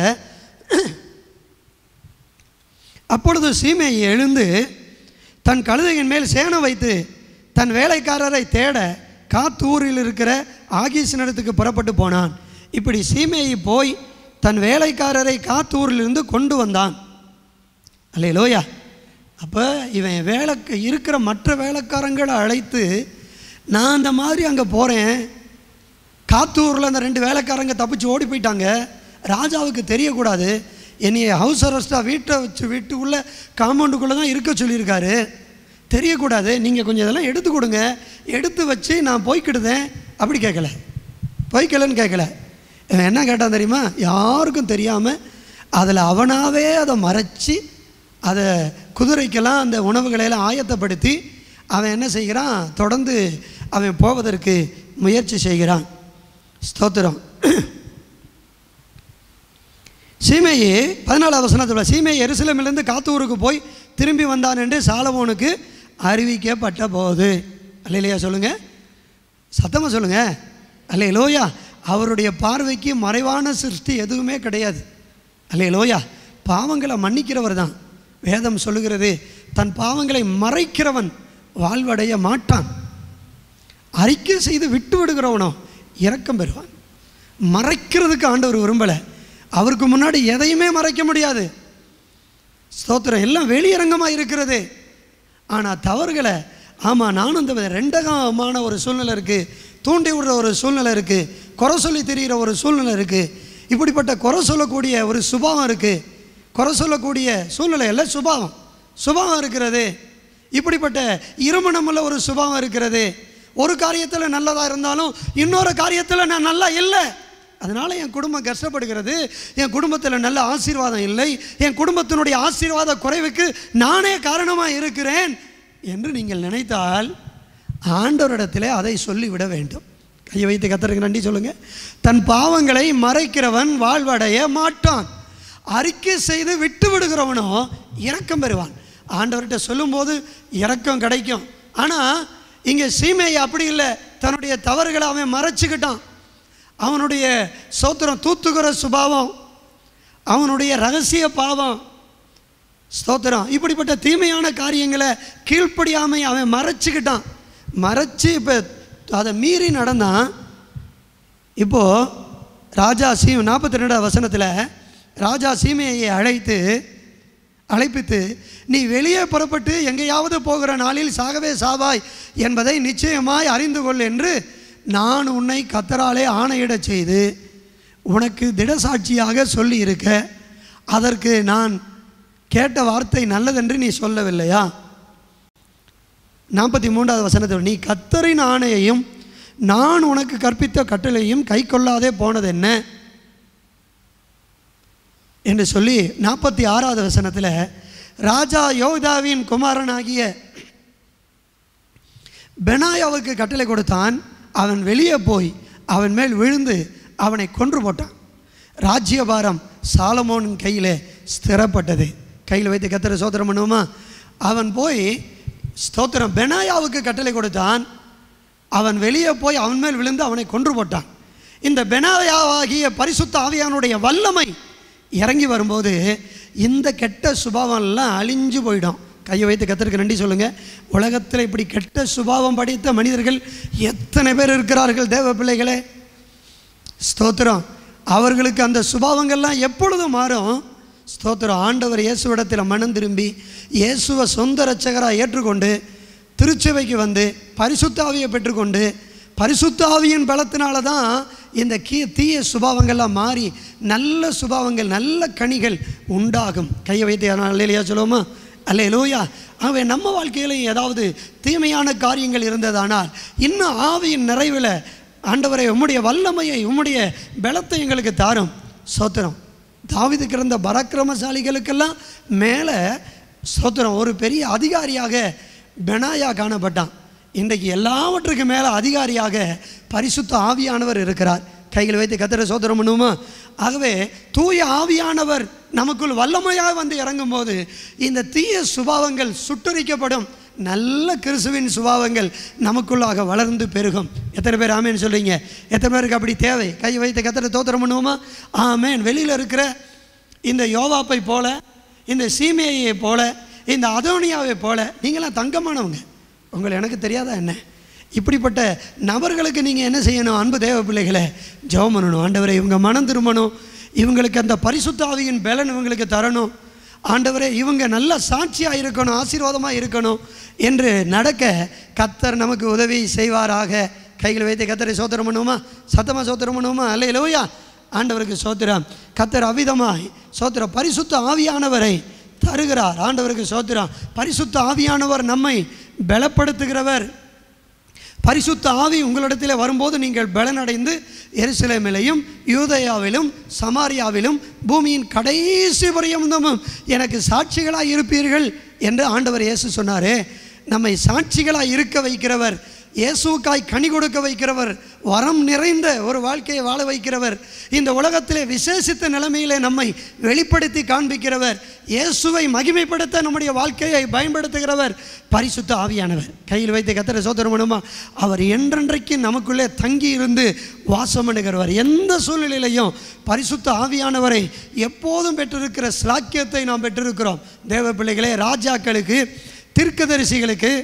அப்பொழுது சீமை எழுந்து தன் கழுதையின் மேல் சேணம் வைத்து தன் வேலைக்காரரை தேட காத்தூரில் இருக்கிற ஆகீசனிடத்துக்கு புறப்பட்டு போனான் இப்படி சீமையை போய் தன் வேலைக்காரரை காத்தூரிலிருந்து கொண்டு வந்தான் அல்லே லோயா அப்போ இவன் வேலைக்கு இருக்கிற மற்ற வேலைக்காரங்களை அழைத்து நான் அந்த மாதிரி அங்கே போகிறேன் காத்தூரில் அந்த ரெண்டு வேலைக்காரங்க தப்பிச்சு ஓடி போயிட்டாங்க ராஜாவுக்கு தெரியக்கூடாது என்னைய ஹவுஸ் அரெஸ்ட்டாக வீட்டை வச்சு வீட்டுக்குள்ளே காம்பவுண்டுக்குள்ளே தான் இருக்க சொல்லியிருக்காரு தெரியக்கூடாது நீங்கள் கொஞ்சம் இதெல்லாம் எடுத்து கொடுங்க எடுத்து வச்சு நான் போய்க்கிடுதேன் அப்படி கேட்கல போய்க்கலன்னு கேட்கல இவன் என்ன கேட்டான் தெரியுமா யாருக்கும் தெரியாமல் அதில் அவனாவே அதை மறைச்சி அதை குதிரைக்கெல்லாம் அந்த உணவுகளை எல்லாம் ஆயத்தப்படுத்தி அவன் என்ன செய்கிறான் தொடர்ந்து அவன் போவதற்கு முயற்சி செய்கிறான் ஸ்தோத்திரம் சீமையே பதினாலாவது வசனத்தில் சீமை எருசலேமிலிருந்து காத்தூருக்கு போய் திரும்பி வந்தான் என்று சாலமோனுக்கு அறிவிக்கப்பட்ட போது அல்லையா சொல்லுங்க சத்தமாக சொல்லுங்க அல்லே லோயா அவருடைய பார்வைக்கு மறைவான சிருஷ்டி எதுவுமே கிடையாது அல்லே லோயா பாவங்களை மன்னிக்கிறவர் தான் வேதம் சொல்லுகிறது தன் பாவங்களை மறைக்கிறவன் வாழ்வடைய மாட்டான் அறிக்கை செய்து விட்டு விடுகிறவனோ இரக்கம் பெறுவான் மறைக்கிறதுக்கு ஆண்டவர் விரும்பலை அவருக்கு முன்னாடி எதையுமே மறைக்க முடியாது ஸ்தோத்திரம் எல்லாம் வெளியரங்கமாக இருக்கிறது ஆனால் தவறுகளை ஆமாம் நானும் இந்த ரெண்டகமான ஒரு சூழ்நிலை இருக்குது தூண்டி விடுற ஒரு சூழ்நிலை இருக்குது குறை சொல்லி தெரிகிற ஒரு சூழ்நிலை இருக்குது இப்படிப்பட்ட குறை சொல்லக்கூடிய ஒரு சுபாவம் இருக்குது குறை சொல்லக்கூடிய சூழ்நிலை எல்லாம் சுபாவம் சுபாவம் இருக்கிறது இப்படிப்பட்ட இருமணமுள்ள ஒரு சுபாவம் இருக்கிறது ஒரு காரியத்தில் நல்லதாக இருந்தாலும் இன்னொரு காரியத்தில் நான் நல்லா இல்லை அதனால் என் குடும்பம் கஷ்டப்படுகிறது என் குடும்பத்தில் நல்ல ஆசீர்வாதம் இல்லை என் குடும்பத்தினுடைய ஆசீர்வாத குறைவுக்கு நானே காரணமாக இருக்கிறேன் என்று நீங்கள் நினைத்தால் ஆண்டவரிடத்திலே அதை சொல்லிவிட வேண்டும் கையை வைத்து கத்தருக்கு நன்றி சொல்லுங்கள் தன் பாவங்களை மறைக்கிறவன் வாழ்வடைய மாட்டான் அறிக்கை செய்து விட்டு விடுகிறவனோ இரக்கம் பெறுவான் ஆண்டவர்கிட்ட சொல்லும்போது இரக்கம் கிடைக்கும் ஆனால் இங்கே சீமை அப்படி இல்லை தன்னுடைய தவறுகளை அவன் மறைச்சிக்கிட்டான் அவனுடைய சோத்திரம் தூத்துகிற சுபாவம் அவனுடைய ரகசிய பாவம் ஸ்தோத்திரம் இப்படிப்பட்ட தீமையான காரியங்களை கீழ்ப்படியாமை அவன் மறைச்சிக்கிட்டான் மறைச்சு இப்போ அதை மீறி நடந்தான் இப்போது ராஜா சீ நாற்பத்தி ரெண்டாவது வசனத்தில் ராஜா சீமையை அழைத்து அழைப்பித்து நீ வெளியே புறப்பட்டு எங்கேயாவது போகிற நாளில் சாகவே சாவாய் என்பதை நிச்சயமாய் அறிந்து கொள் என்று நான் உன்னை கத்தராலே ஆணையிடச் செய்து உனக்கு திடசாட்சியாக சொல்லி இருக்க அதற்கு நான் கேட்ட வார்த்தை நல்லதென்று நீ சொல்லவில்லையா நாற்பத்தி மூன்றாவது வசனத்தில் நீ கத்தரின் ஆணையையும் நான் உனக்கு கற்பித்த கட்டளையும் கை கொள்ளாதே போனது என்ன என்று சொல்லி நாற்பத்தி ஆறாவது வசனத்தில் ராஜா யோதாவின் குமாரனாகிய பெனாயாவுக்கு கட்டளை கொடுத்தான் அவன் வெளியே போய் அவன் மேல் விழுந்து அவனை கொன்று போட்டான் ராஜ்யபாரம் சாலமோனின் கையிலே ஸ்திரப்பட்டது கையில் வைத்து கத்திர சோதரம் பண்ணுவோமா அவன் போய் ஸ்தோத்திரம் பெனாயாவுக்கு கட்டளை கொடுத்தான் அவன் வெளியே போய் அவன் மேல் விழுந்து அவனை கொன்று போட்டான் இந்த பெனாயாவாகிய பரிசுத்த ஆவியானுடைய வல்லமை இறங்கி வரும்போது இந்த கெட்ட சுபாவம்லாம் அழிஞ்சு போயிடும் கையை வைத்து கத்திற்கு நன்றி சொல்லுங்க உலகத்தில் இப்படி கெட்ட சுபாவம் படைத்த மனிதர்கள் எத்தனை பேர் இருக்கிறார்கள் தேவ பிள்ளைகளே ஸ்தோத்திரம் அவர்களுக்கு அந்த சுபாவங்கள்லாம் எப்பொழுதும் மாறும் ஸ்தோத்திரம் ஆண்டவர் இயேசுவிடத்தில் மனம் திரும்பி இயேசுவை சொந்த இரட்சகராக ஏற்றுக்கொண்டு திருச்சபைக்கு வந்து பரிசுத்தாவியை பெற்றுக்கொண்டு பரிசுத்தாவியின் பலத்தினால தான் இந்த கீ தீய சுபாவங்கள்லாம் மாறி நல்ல சுபாவங்கள் நல்ல கனிகள் உண்டாகும் கையை வைத்து அல்லையா சொல்லுவோமா அல்ல லோயா ஆகவே நம்ம வாழ்க்கையிலையும் ஏதாவது தீமையான காரியங்கள் இருந்ததானால் இன்னும் ஆவியின் நிறைவில் ஆண்டவரை உம்முடைய வல்லமையை உம்முடைய பலத்தை எங்களுக்கு தாரும் சோத்திரம் தாவிதுக்கு இருந்த பராக்கிரமசாலிகளுக்கெல்லாம் மேலே சோத்திரம் ஒரு பெரிய அதிகாரியாக பெனாயா காணப்பட்டான் இன்றைக்கு எல்லாவற்றுக்கும் மேலே அதிகாரியாக பரிசுத்த ஆவியானவர் இருக்கிறார் கையில் வைத்து கத்திர சோதரம் பண்ணுவோமா ஆகவே தூய ஆவியானவர் நமக்குள் வல்லமையாக வந்து இறங்கும்போது இந்த தீய சுபாவங்கள் சுட்டரிக்கப்படும் நல்ல கிறிஸ்துவின் சுபாவங்கள் நமக்குள்ளாக வளர்ந்து பெருகும் எத்தனை பேர் ஆமேன்னு சொல்கிறீங்க எத்தனை பேருக்கு அப்படி தேவை கை வைத்து கத்திர தோத்திரம் பண்ணுவோமா ஆமேன் வெளியில் இருக்கிற இந்த யோவாப்பை போல இந்த சீமையை போல இந்த அதோனியாவை போல நீங்களாம் தங்கமானவங்க உங்களை எனக்கு தெரியாதா என்ன இப்படிப்பட்ட நபர்களுக்கு நீங்கள் என்ன செய்யணும் அன்பு தேவ பிள்ளைகளை ஜெபம் பண்ணணும் ஆண்டவரை இவங்க மனம் திரும்பணும் இவங்களுக்கு அந்த பரிசுத்தாவியின் பலன் இவங்களுக்கு தரணும் ஆண்டவரே இவங்க நல்ல சாட்சியாக இருக்கணும் ஆசீர்வாதமாக இருக்கணும் என்று நடக்க கத்தர் நமக்கு உதவி செய்வாராக கையில் வைத்து கத்தரை சோத்திரம் பண்ணுவோமா சத்தமாக சோத்திரம் பண்ணுவோமா அல்ல இல்லையா ஆண்டவருக்கு சோத்திரம் கத்தர் அவிதமாய் சோத்திரம் பரிசுத்த ஆவியானவரை தருகிறார் ஆண்டவருக்கு சோத்திரம் பரிசுத்த ஆவியானவர் நம்மை பலப்படுத்துகிறவர் பரிசுத்த ஆவி உங்களிடத்தில் வரும்போது நீங்கள் பலனடைந்து எருசலேமிலையும் யூதயாவிலும் சமாரியாவிலும் பூமியின் கடைசி பரியந்தமும் எனக்கு சாட்சிகளாக இருப்பீர்கள் என்று ஆண்டவர் இயேசு சொன்னாரே நம்மை சாட்சிகளாக இருக்க வைக்கிறவர் இயேசுவுக்காய் கனி கொடுக்க வைக்கிறவர் வரம் நிறைந்த ஒரு வாழ்க்கையை வாழ வைக்கிறவர் இந்த உலகத்திலே விசேஷித்த நிலைமையிலே நம்மை வெளிப்படுத்தி காண்பிக்கிறவர் இயேசுவை மகிமைப்படுத்த நம்முடைய வாழ்க்கையை பயன்படுத்துகிறவர் பரிசுத்த ஆவியானவர் கையில் வைத்து கத்திர சோதரம் பண்ணுமா அவர் என்றென்றைக்கு நமக்குள்ளே தங்கி இருந்து வாசம் பண்ணுகிறவர் எந்த சூழ்நிலையிலையும் பரிசுத்த ஆவியானவரை எப்போதும் பெற்றிருக்கிற ஸ்லாக்கியத்தை நாம் பெற்றிருக்கிறோம் தேவ பிள்ளைகளே ராஜாக்களுக்கு தீர்க்கதரிசிகளுக்கு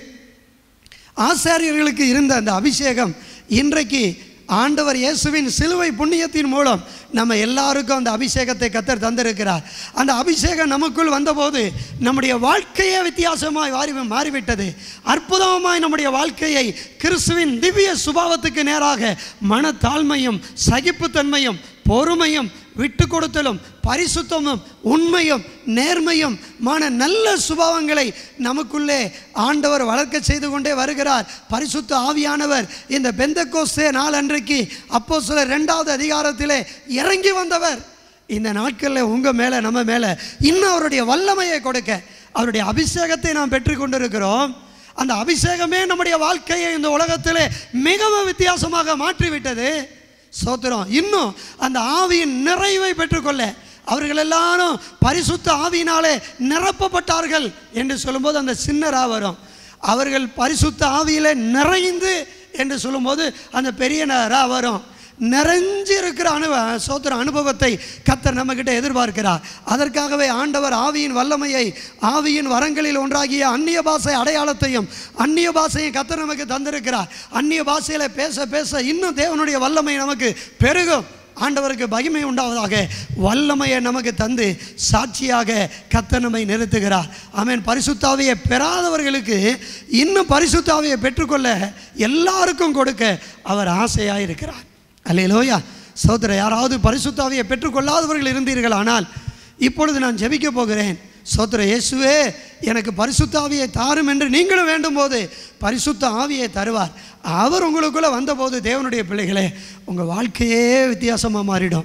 ஆசாரியர்களுக்கு இருந்த அந்த அபிஷேகம் இன்றைக்கு ஆண்டவர் இயேசுவின் சிலுவை புண்ணியத்தின் மூலம் நம்ம எல்லாருக்கும் அந்த அபிஷேகத்தை கத்தர் தந்திருக்கிறார் அந்த அபிஷேகம் நமக்குள் வந்தபோது நம்முடைய வாழ்க்கையே வித்தியாசமாய் மாறி மாறிவிட்டது அற்புதமாய் நம்முடைய வாழ்க்கையை கிறிஸ்துவின் திவ்ய சுபாவத்துக்கு நேராக மனத்தாழ்மையும் சகிப்புத்தன்மையும் பொறுமையும் விட்டு கொடுத்தலும் பரிசுத்தமும் உண்மையும் நேர்மையும் மான நல்ல சுபாவங்களை நமக்குள்ளே ஆண்டவர் வளர்க்க செய்து கொண்டே வருகிறார் பரிசுத்த ஆவியானவர் இந்த பெந்தகோஸ்தே நாள் அன்றைக்கு அப்போ சில ரெண்டாவது அதிகாரத்திலே இறங்கி வந்தவர் இந்த நாட்களில் உங்கள் மேலே நம்ம மேலே இன்னும் அவருடைய வல்லமையை கொடுக்க அவருடைய அபிஷேகத்தை நாம் பெற்றுக்கொண்டிருக்கிறோம் அந்த அபிஷேகமே நம்முடைய வாழ்க்கையை இந்த உலகத்திலே மிகவும் வித்தியாசமாக மாற்றிவிட்டது சோத்திரம் இன்னும் அந்த ஆவியின் நிறைவை பெற்றுக்கொள்ள அவர்கள் எல்லாரும் பரிசுத்த ஆவியினாலே நிரப்பப்பட்டார்கள் என்று சொல்லும்போது அந்த சின்னரா வரும் அவர்கள் பரிசுத்த ஆவியிலே நிறைந்து என்று சொல்லும்போது அந்த பெரிய ரா வரும் நிறைஞ்சு இருக்கிற அனுபவ சோத்திர அனுபவத்தை கத்தர் நம்மக்கிட்ட எதிர்பார்க்கிறார் அதற்காகவே ஆண்டவர் ஆவியின் வல்லமையை ஆவியின் வரங்களில் ஒன்றாகிய அந்நிய பாஷை அடையாளத்தையும் அந்நிய பாஷையும் கத்தர் நமக்கு தந்திருக்கிறார் அந்நிய பாஷையில் பேச பேச இன்னும் தேவனுடைய வல்லமை நமக்கு பெருகும் ஆண்டவருக்கு மகிமை உண்டாவதாக வல்லமையை நமக்கு தந்து சாட்சியாக கத்த நம்மை நிறுத்துகிறார் ஆமென் பரிசுத்தாவியை பெறாதவர்களுக்கு இன்னும் பரிசுத்தாவியை பெற்றுக்கொள்ள எல்லாருக்கும் கொடுக்க அவர் ஆசையாக இருக்கிறார் அல்லையிலோயா சோதர யாராவது பரிசுத்தாவியை பெற்றுக்கொள்ளாதவர்கள் இருந்தீர்கள் ஆனால் இப்பொழுது நான் ஜெபிக்க போகிறேன் சோத்திர இயேசுவே எனக்கு பரிசுத்த ஆவியை தாரும் என்று நீங்களும் வேண்டும் போது பரிசுத்த ஆவியை தருவார் அவர் உங்களுக்குள்ளே வந்தபோது தேவனுடைய பிள்ளைகளே உங்கள் வாழ்க்கையே வித்தியாசமாக மாறிடும்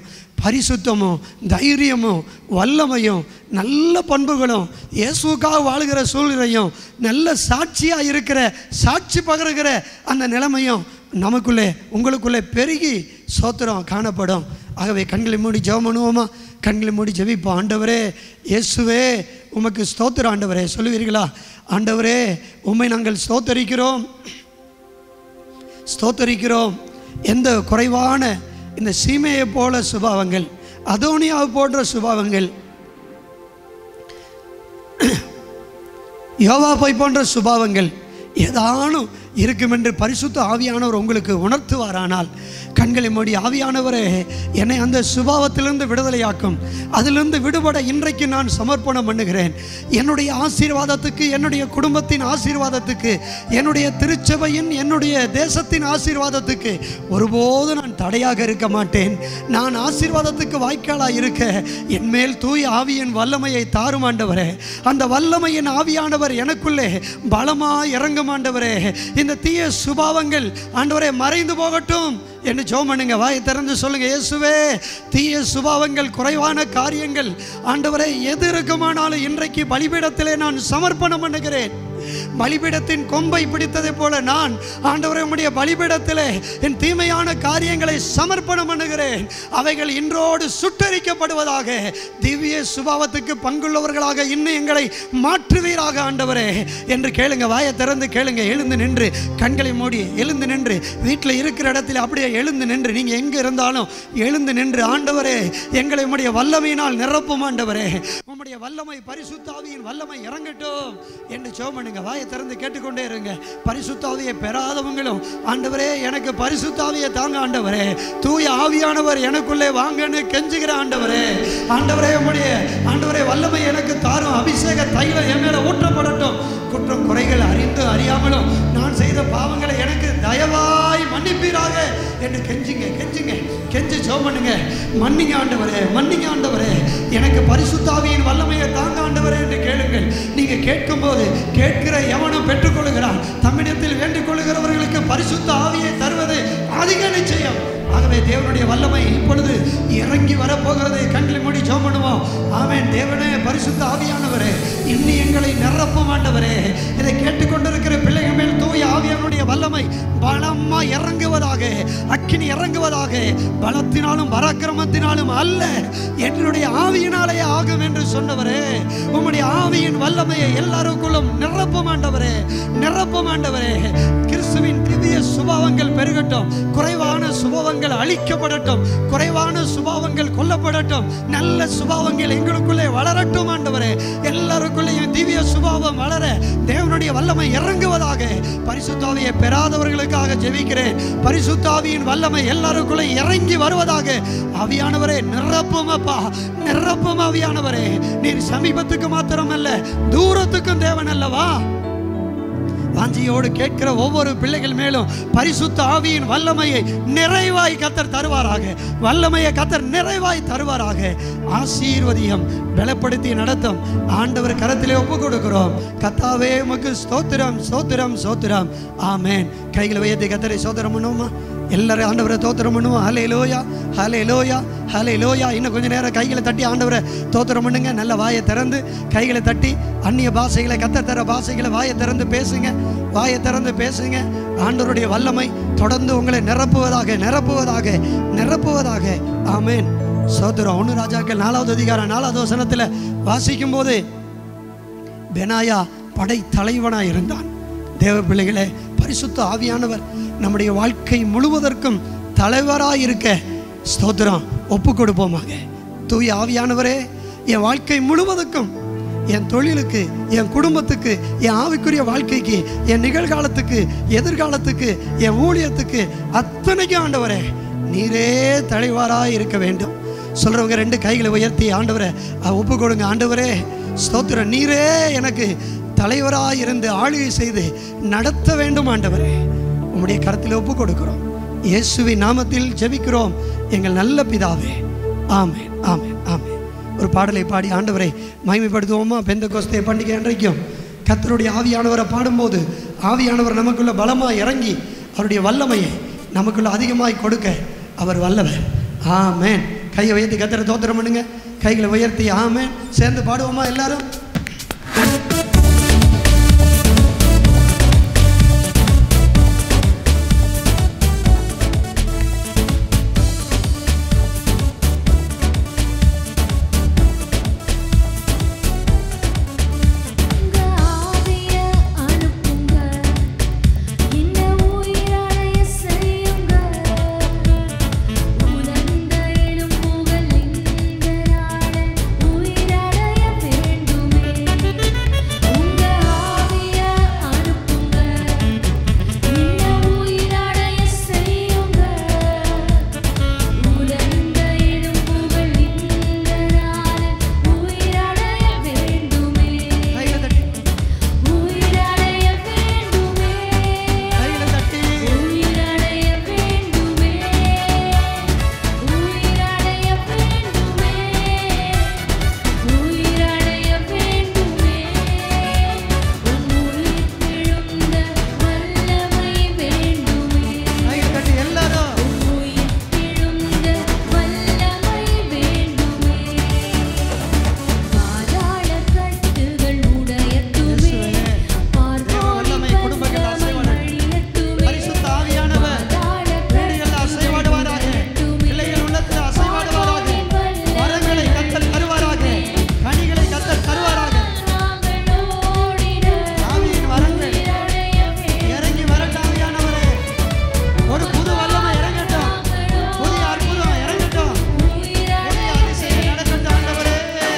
பரிசுத்தமும் தைரியமும் வல்லமையும் நல்ல பண்புகளும் இயேசுக்காக வாழுகிற சூழ்நிலையும் நல்ல சாட்சியாக இருக்கிற சாட்சி பகருகிற அந்த நிலைமையும் நமக்குள்ளே உங்களுக்குள்ளே பெருகி சோத்திரம் காணப்படும் ஆகவே கண்களை மூடி ஜெபம் பண்ணுவோமா கண்களை மூடி ஜெபிப்போம் ஆண்டவரே இயேசுவே உமக்கு ஸ்தோத்திரம் ஆண்டவரே சொல்லுவீர்களா ஆண்டவரே உம்மை நாங்கள் ஸ்தோத்தரிக்கிறோம் ஸ்தோத்தரிக்கிறோம் எந்த குறைவான இந்த சீமையை போல சுபாவங்கள் அதோனியாவை போன்ற சுபாவங்கள் யோவாப்பை போன்ற சுபாவங்கள் ஏதானும் இருக்கும் என்று பரிசுத்த ஆவியானவர் உங்களுக்கு உணர்த்துவாரானால் கண்களை மூடி ஆவியானவரே என்னை அந்த சுபாவத்திலிருந்து விடுதலையாக்கும் அதிலிருந்து விடுபட இன்றைக்கு நான் சமர்ப்பணம் பண்ணுகிறேன் என்னுடைய ஆசீர்வாதத்துக்கு என்னுடைய குடும்பத்தின் ஆசீர்வாதத்துக்கு என்னுடைய திருச்சபையின் என்னுடைய தேசத்தின் ஆசீர்வாதத்துக்கு ஒருபோதும் நான் தடையாக இருக்க மாட்டேன் நான் ஆசீர்வாதத்துக்கு வாய்க்காலாக இருக்க என் மேல் தூய ஆவியின் வல்லமையை தாரும் ஆண்டவரே அந்த வல்லமையின் ஆவியானவர் எனக்குள்ளே பலமா இறங்கும் ஆண்டவரே இந்த தீய சுபாவங்கள் ஆண்டவரே மறைந்து போகட்டும் என்று ஜோம் பண்ணுங்க வாயை திறந்து சொல்லுங்க இயேசுவே தீய சுபாவங்கள் குறைவான காரியங்கள் ஆண்டவரே எது இருக்குமானாலும் இன்றைக்கு பலிபீடத்திலே நான் சமர்ப்பணம் பண்ணுகிறேன் பலிபீடத்தின் கொம்பை பிடித்ததை போல நான் ஆண்டவரே உம்முடைய பலிபீடத்திலே என் தீமையான காரியங்களை சமர்ப்பணம் பண்ணுகிறேன் அவைகள் இன்றோடு சுட்டரிக்கப்படுவதாக திவ்ய சுபாவத்துக்கு பங்குள்ளவர்களாக இன்னும் எங்களை மாற்றுவீராக ஆண்டவரே என்று கேளுங்க வாயை திறந்து கேளுங்க எழுந்து நின்று கண்களை மூடி எழுந்து நின்று வீட்டில் இருக்கிற இடத்துல அப்படியே எழுந்து நின்று நீங்கள் எங்கே இருந்தாலும் எழுந்து நின்று ஆண்டவரே எங்களை உம்முடைய வல்லமையினால் நிரப்பும் ஆண்டவரே உம்முடைய வல்லமை பரிசுத்தாவியின் வல்லமை இறங்கட்டும் என்று சோமனுங்க வாயை திறந்து கேட்டுக்கொண்டே இருங்க பரிசுத்தாவியை பெறாதவங்களும் ஆண்டவரே எனக்கு பரிசுத்தாவியை தாங்க ஆண்டவரே தூய ஆவியானவர் எனக்குள்ளே வாங்கன்னு கெஞ்சுகிற ஆண்டவரே ஆண்டவரே உம்முடைய ஆண்டவரே வல்லமை எனக்கு தாரும் அபிஷேக தைலம் என் மேல ஊற்றப்படட்டும் குற்றம் குறைகள் அறிந்து அறியாமலும் நான் செய்த பாவங்களை எனக்கு தயவாய் மன்னிப்பீராக என்று கெஞ்சுங்க கெஞ்சுங்க கெஞ்சு ஜெபம் பண்ணுங்க மன்னிங்க ஆண்டவரே மன்னிங்க ஆண்டவரே எனக்கு பரிசுத்தாவியின் வல்லமையை தாங்க ஆண்டவரே என்று கேளுங்கள் நீங்க கேட்கும்போது கேட்கிற எவனும் பெற்றுக்கொள்கிறான் தம்மிடத்தில் வேண்டிக் கொள்கிறவர்களுக்கு பரிசுத்த ஆவியை தருவது அதிக நிச்சயம் ஆகவே தேவனுடைய வல்லமை இப்பொழுது இறங்கி வரப்போகிறது கண்களை மூடி ஜெபம் பண்ணுவோம் ஆமென் தேவனே பரிசுத்த ஆவியானவரே இன்னி எங்களை நிரப்பும் ஆண்டவரே இதை கேட்டுக்கொண்டிருக்கிற பிள்ளைகள் மேல் தூய ஆவியானுடைய வல்லமை பலமா இறங்குவதாக அக்கினி இறங்குவதாக பலத்தினாலும் பராக்கிரமத்தினாலும் அல்ல என்னுடைய ஆவியினாலே ஆகும் என்று சொன்னவரே உம்முடைய ஆவியின் வல்லமையை எல்லாருக்குள்ளும் நிரப்பும் ஆண்டவரே நிரப்பும் ஆண்டவரே கிறிஸ்துவின் திவ்ய சுபாவங்கள் பெருகட்டும் குறைவான சுபாவங்கள் அழிக்கப்படட்டும் குறைவான சுபாவங்கள் கொல்லப்படட்டும் நல்ல சுபாவங்கள் எங்களுக்குள்ளே வளரட்டும் ஆண்டவரே எல்லாருக்குள்ளேயும் திவ்ய சுபாவம் வளர தேவனுடைய வல்லமை இறங்குவதாக பரிசுத்தாவியை பெறாதவர்களுக்காக ஜெபிக்கிறேன் பரிசுத்தாவியின் வல்லமை எல்லாருக்குள்ளே இறங்கி வருவதாக ஆவியானவரே நிரப்பும் அப்பா நிரப்பும் ஆவியானவரே நீர் சமீபத்துக்கு மாத்திரமல்ல தூரத்துக்கும் தேவன் அல்லவா வாஞ்சியோடு கேட்கிற ஒவ்வொரு பிள்ளைகள் மேலும் பரிசுத்த ஆவியின் வல்லமையை நிறைவாய் கத்தர் தருவாராக வல்லமையை கத்தர் நிறைவாய் தருவாராக ஆசீர்வதியம் பலப்படுத்தி நடத்தும் ஆண்டவர் கரத்திலே ஒப்பு கொடுக்கிறோம் கத்தாவே உமக்கு ஸ்தோத்திரம் ஸ்தோத்திரம் ஸ்தோத்திரம் ஆமென் கைகளை உயர்த்தி கத்தரை சோதரம் பண்ணுவோமா எல்லாரும் ஆண்டவரை தோத்திரம் பண்ணுவோம் ஹலே லோயா ஹலே லோயா ஹலே லோயா இன்னும் கொஞ்ச நேரம் கைகளை தட்டி ஆண்டவரை தோத்திரம் பண்ணுங்க நல்ல வாயை திறந்து கைகளை தட்டி அந்நிய பாஷைகளை கத்த தர பாஷைகளை வாயை திறந்து பேசுங்க வாயை திறந்து பேசுங்க ஆண்டவருடைய வல்லமை தொடர்ந்து உங்களை நிரப்புவதாக நிரப்புவதாக நிரப்புவதாக ஆமென் சோதரம் ஒன்று ராஜாக்கள் நாலாவது அதிகாரம் நாலாவது வசனத்தில் வாசிக்கும் போது பெனாயா படை தலைவனாய் இருந்தான் தேவ பிள்ளைகளே பரிசுத்த ஆவியானவர் நம்முடைய வாழ்க்கை முழுவதற்கும் தலைவராய் இருக்க ஸ்தோத்திரம் ஒப்பு கொடுப்போமாக தூய ஆவியானவரே என் வாழ்க்கை முழுவதுக்கும் என் தொழிலுக்கு என் குடும்பத்துக்கு என் ஆவிக்குரிய வாழ்க்கைக்கு என் நிகழ்காலத்துக்கு எதிர்காலத்துக்கு என் ஊழியத்துக்கு அத்தனைக்கும் ஆண்டவரே நீரே தலைவராய் இருக்க வேண்டும் சொல்றவங்க ரெண்டு கைகளை உயர்த்தி ஆண்டவரை அஹ், ஒப்பு கொடுங்க ஆண்டவரே ஸ்தோத்திரம் நீரே எனக்கு தலைவராய் இருந்து ஆளுகை செய்து நடத்த வேண்டும் ஆண்டவரே உம்முடைய கரத்தில் ஒப்பு கொடுக்கிறோம் இயேசுவின் நாமத்தில் ஜெபிக்கிறோம் எங்கள் நல்ல பிதாவே ஆமென் ஆமென் ஆமென் ஒரு பாடலை பாடி ஆண்டவரை மகிமைப்படுத்துவோமா பெந்த கோஸ்தே பண்டிகை அன்றைக்கும் கர்த்தருடைய ஆவியானவரை பாடும்போது ஆவியானவர் நமக்குள்ள பலமாய் இறங்கி அவருடைய வல்லமையை நமக்குள்ள அதிகமாய் கொடுக்க அவர் வல்லவர் ஆமென் கையை உயர்த்தி கத்திர தோத்திரம் பண்ணுங்க கைகளை உயர்த்தி ஆமே சேர்ந்து பாடுவோமா எல்லாரும் உங்க ஆவிய அனுப்புங்க என்ன உயிரடைய செய்யுங்க உலர்ந்த எலும்புகள் இந்த நாளில் உயிரடைய வேண்டுமே உங்க ஆவிய அனுப்புங்க என்ன உயிரடைய செய்யுங்க உலர்ந்த எலும்புகள் இந்த நாளில் உயிரடைய வேண்டுமே கைகளை தட்டி உயிரடைய வேண்டுமே கைகளை தட்டி உயிரடைய வேண்டுமே உயிரடைய வேண்டுமே உயிரடைய வேண்டுமே உம் உயிர்த்தெழுந்த வல்லமை வேண்டுமே கைகளை தட்டி எல்லாரும் உயிர்த்தெழுந்த வல்லமை வேண்டுமே பாதாள கட்டுகள் உடையட்டுமே வல்லமை குடும்பங்கள் அசைவாடட்டும். பரிசுத்த ஆவியானவர் வீடுகளில் அசைவாடுவாராக பிள்ளைகள் உள்ளத்தில் அசைவாடுவாராக வரங்களை கத்தல் தருவாராக கனிகளை கத்தல் தருவாராக ஆவியின் வரங்கள் இறங்கி வரட்டும் ஆவியானவரே ஒரு புது வல்லமை இறங்கட்டும் புதிய அற்புதம் இறங்கட்டும் புதிய அதிசயம் நடக்கட்டும் ஆண்டவரே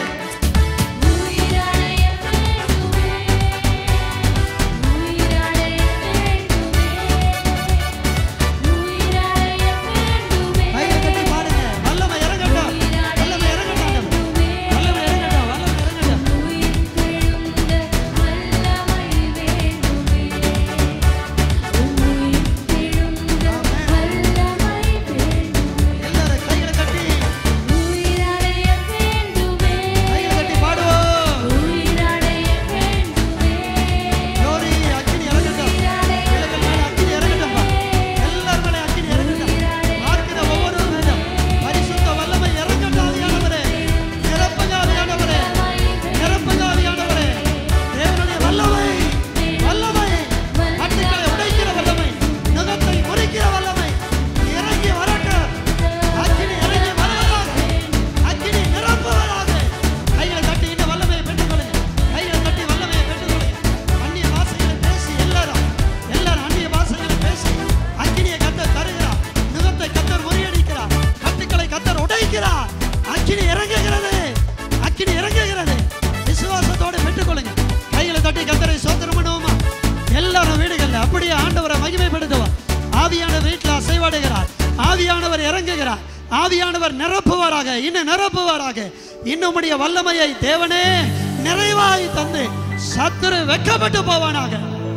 கையை கட்டி பாடுங்க வல்லமை இறங்கட்டும் வல்லமை இறங்கட்டும் ஆண்டவரே. வல்லமை இறங்கட்டும் வல்லமை இறங்கட்டும் எல்லாரும் கைகளை கட்டி கைகளை கட்டி பாடுவோம் glory அக்கினி இறங்கட்டும் பிள்ளைகள் மேல அக்கினி இறங்கட்டும்பா எல்லார் மேல அக்கினி இறங்கட்டும் பார்க்கிற ஒவ்வொரு மேலும் பரிசுத்த வல்லமை இறங்கட்டும் ஆவியானவரே நிரப்புங்க ஆவியானவரே நிரப்புங்க ஆவியானவரே தேவனுடைய வல்லமை வல்லமை கட்டுக்களை உடைக்கிற வல்லமை நுகத்தை முறிக்கிற வல்லமை இறங்கி வரட்டும் அக்கினி இறங்கி வருவதாக அக்கினி நிரப்புவதாக கைகளை தட்டி இந்த வல்லமையை பெற்றுக்கொள்ளுங்க கைகளை தட்டி வல்லமையை பெற்றுக்கொள்ளுங்க அந்நிய பாஷைகளை பேசி எல்லாரும் எல்லாரும் அந்நிய பாஷைகளை பேசி அக்கினியை கத்தர் தருகிறார் நுகத்தை கத்தர் முறியடிக்கிறார் கட்டுக்களை கத்தர் உடைக்கிறார் அக்கினி இறங்குகிறது அக்கினி இறங்குகிறது விசுவாசத்தோடு பெற்றுக்கொள்ளுங்க கைகளை தட்டி கத்தரை சோதனம் பண்ணுவோமா எல்லாரும் வீடுகள்ல அப்படியே ஆண்டவரை மகிமைப்படுத்துவோம் ஆவியானவர் வீட்டில் அசைவாடுகிறார் ஆவியானவர் இறங்குகிறார் ஆவியானவர் நிரப்புவாராக இன்னும் நிரப்புவாராக இன்னும் உடைய வல்லமையை தேவனே நிறைவாய் தந்து சத்துரு வெட்கப்பட்டு போவானாக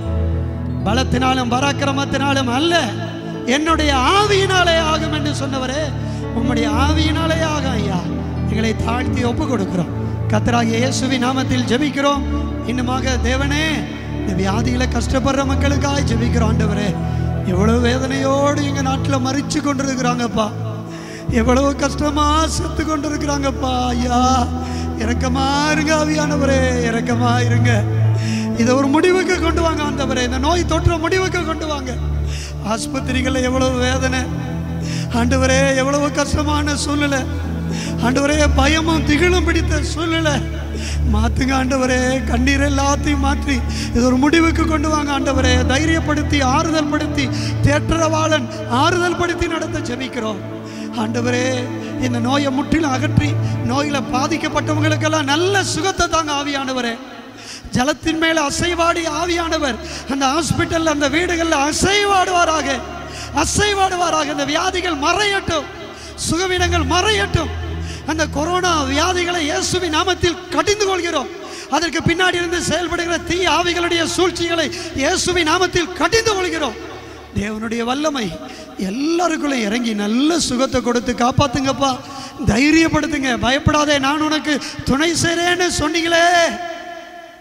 பலத்தினாலும் பராக்கிரமத்தினாலும் அல்ல என்னுடைய ஆவியினாலே ஆகும் என்று சொன்னவரே உம்முடைய ஆவியினாலே ஆகும் ஐயா எங்களை தாழ்த்தி ஒப்பு கொடுக்கிறோம் கத்தராகிய இயேசுவின் நாமத்தில் ஜெபிக்கிறோம் இன்னுமாக தேவனே இந்த வியாதியில கஷ்டப்படுற மக்களுக்காக ஜெபிக்கிறோம் ஆண்டவரே எவ்வளவு வேதனையோடு எங்க நாட்டில் மறிச்சு கொண்டிருக்கிறாங்கப்பா எவ்வளவு கஷ்டமா செத்து கொண்டிருக்கிறாங்கப்பா ஐயா இறக்கமா இருங்க ஆவியானவரே இறக்கமா இருங்க இதை ஒரு முடிவுக்கு கொண்டு வாங்க ஆண்டவரே இந்த நோய் தொற்ற முடிவுக்கு கொண்டு வாங்க ஆஸ்பத்திரிகளில் எவ்வளவு வேதனை ஆண்டவரே எவ்வளவு கஷ்டமான சூழ்நிலை ஆண்டவரே பயமும் திகிலும் பிடித்த சூழ்நிலை மாத்துங்க ஆண்டவரே கண்ணீர் எல்லாத்தையும் மாற்றி இது ஒரு முடிவுக்கு கொண்டு வாங்க ஆண்டவரே தைரியப்படுத்தி ஆறுதல் படுத்தி தேற்றரவாளன் ஆறுதல் படுத்தி நடத்த ஜெபிக்கிறோம் ஆண்டவரே இந்த நோயை முற்றிலும் அகற்றி நோயில பாதிக்கப்பட்டவங்களுக்கெல்லாம் நல்ல சுகத்தை தாங்க ஆவியானவரே ஜலத்தின் மேல அசைவாடி ஆவியானவர் அந்த ஹாஸ்பிட்டல்ல அந்த வீடுகள்ல அசைவாடுவாராக அசைவாடுவாராக இந்த வியாதிகள் மறையட்டும் சுகவீனங்கள் மறையட்டும் அந்த கொரோனா வியாதிகளை இயேசுவின் நாமத்தில் கடிந்து கொள்கிறோம் அதற்கு பின்னாடி இருந்து செயல்படுகிற தீ ஆவிகளுடைய சூழ்ச்சிகளை இயேசுவின் நாமத்தில் கடிந்து கொள்கிறோம் தேவனுடைய வல்லமை எல்லாருக்குள்ளும் இறங்கி நல்ல சுகத்தை கொடுத்து காப்பாத்துங்கப்பா தைரியப்படுத்துங்க பயப்படாதே நான் உனக்கு துணை செய்றேன்னு சொன்னீங்களே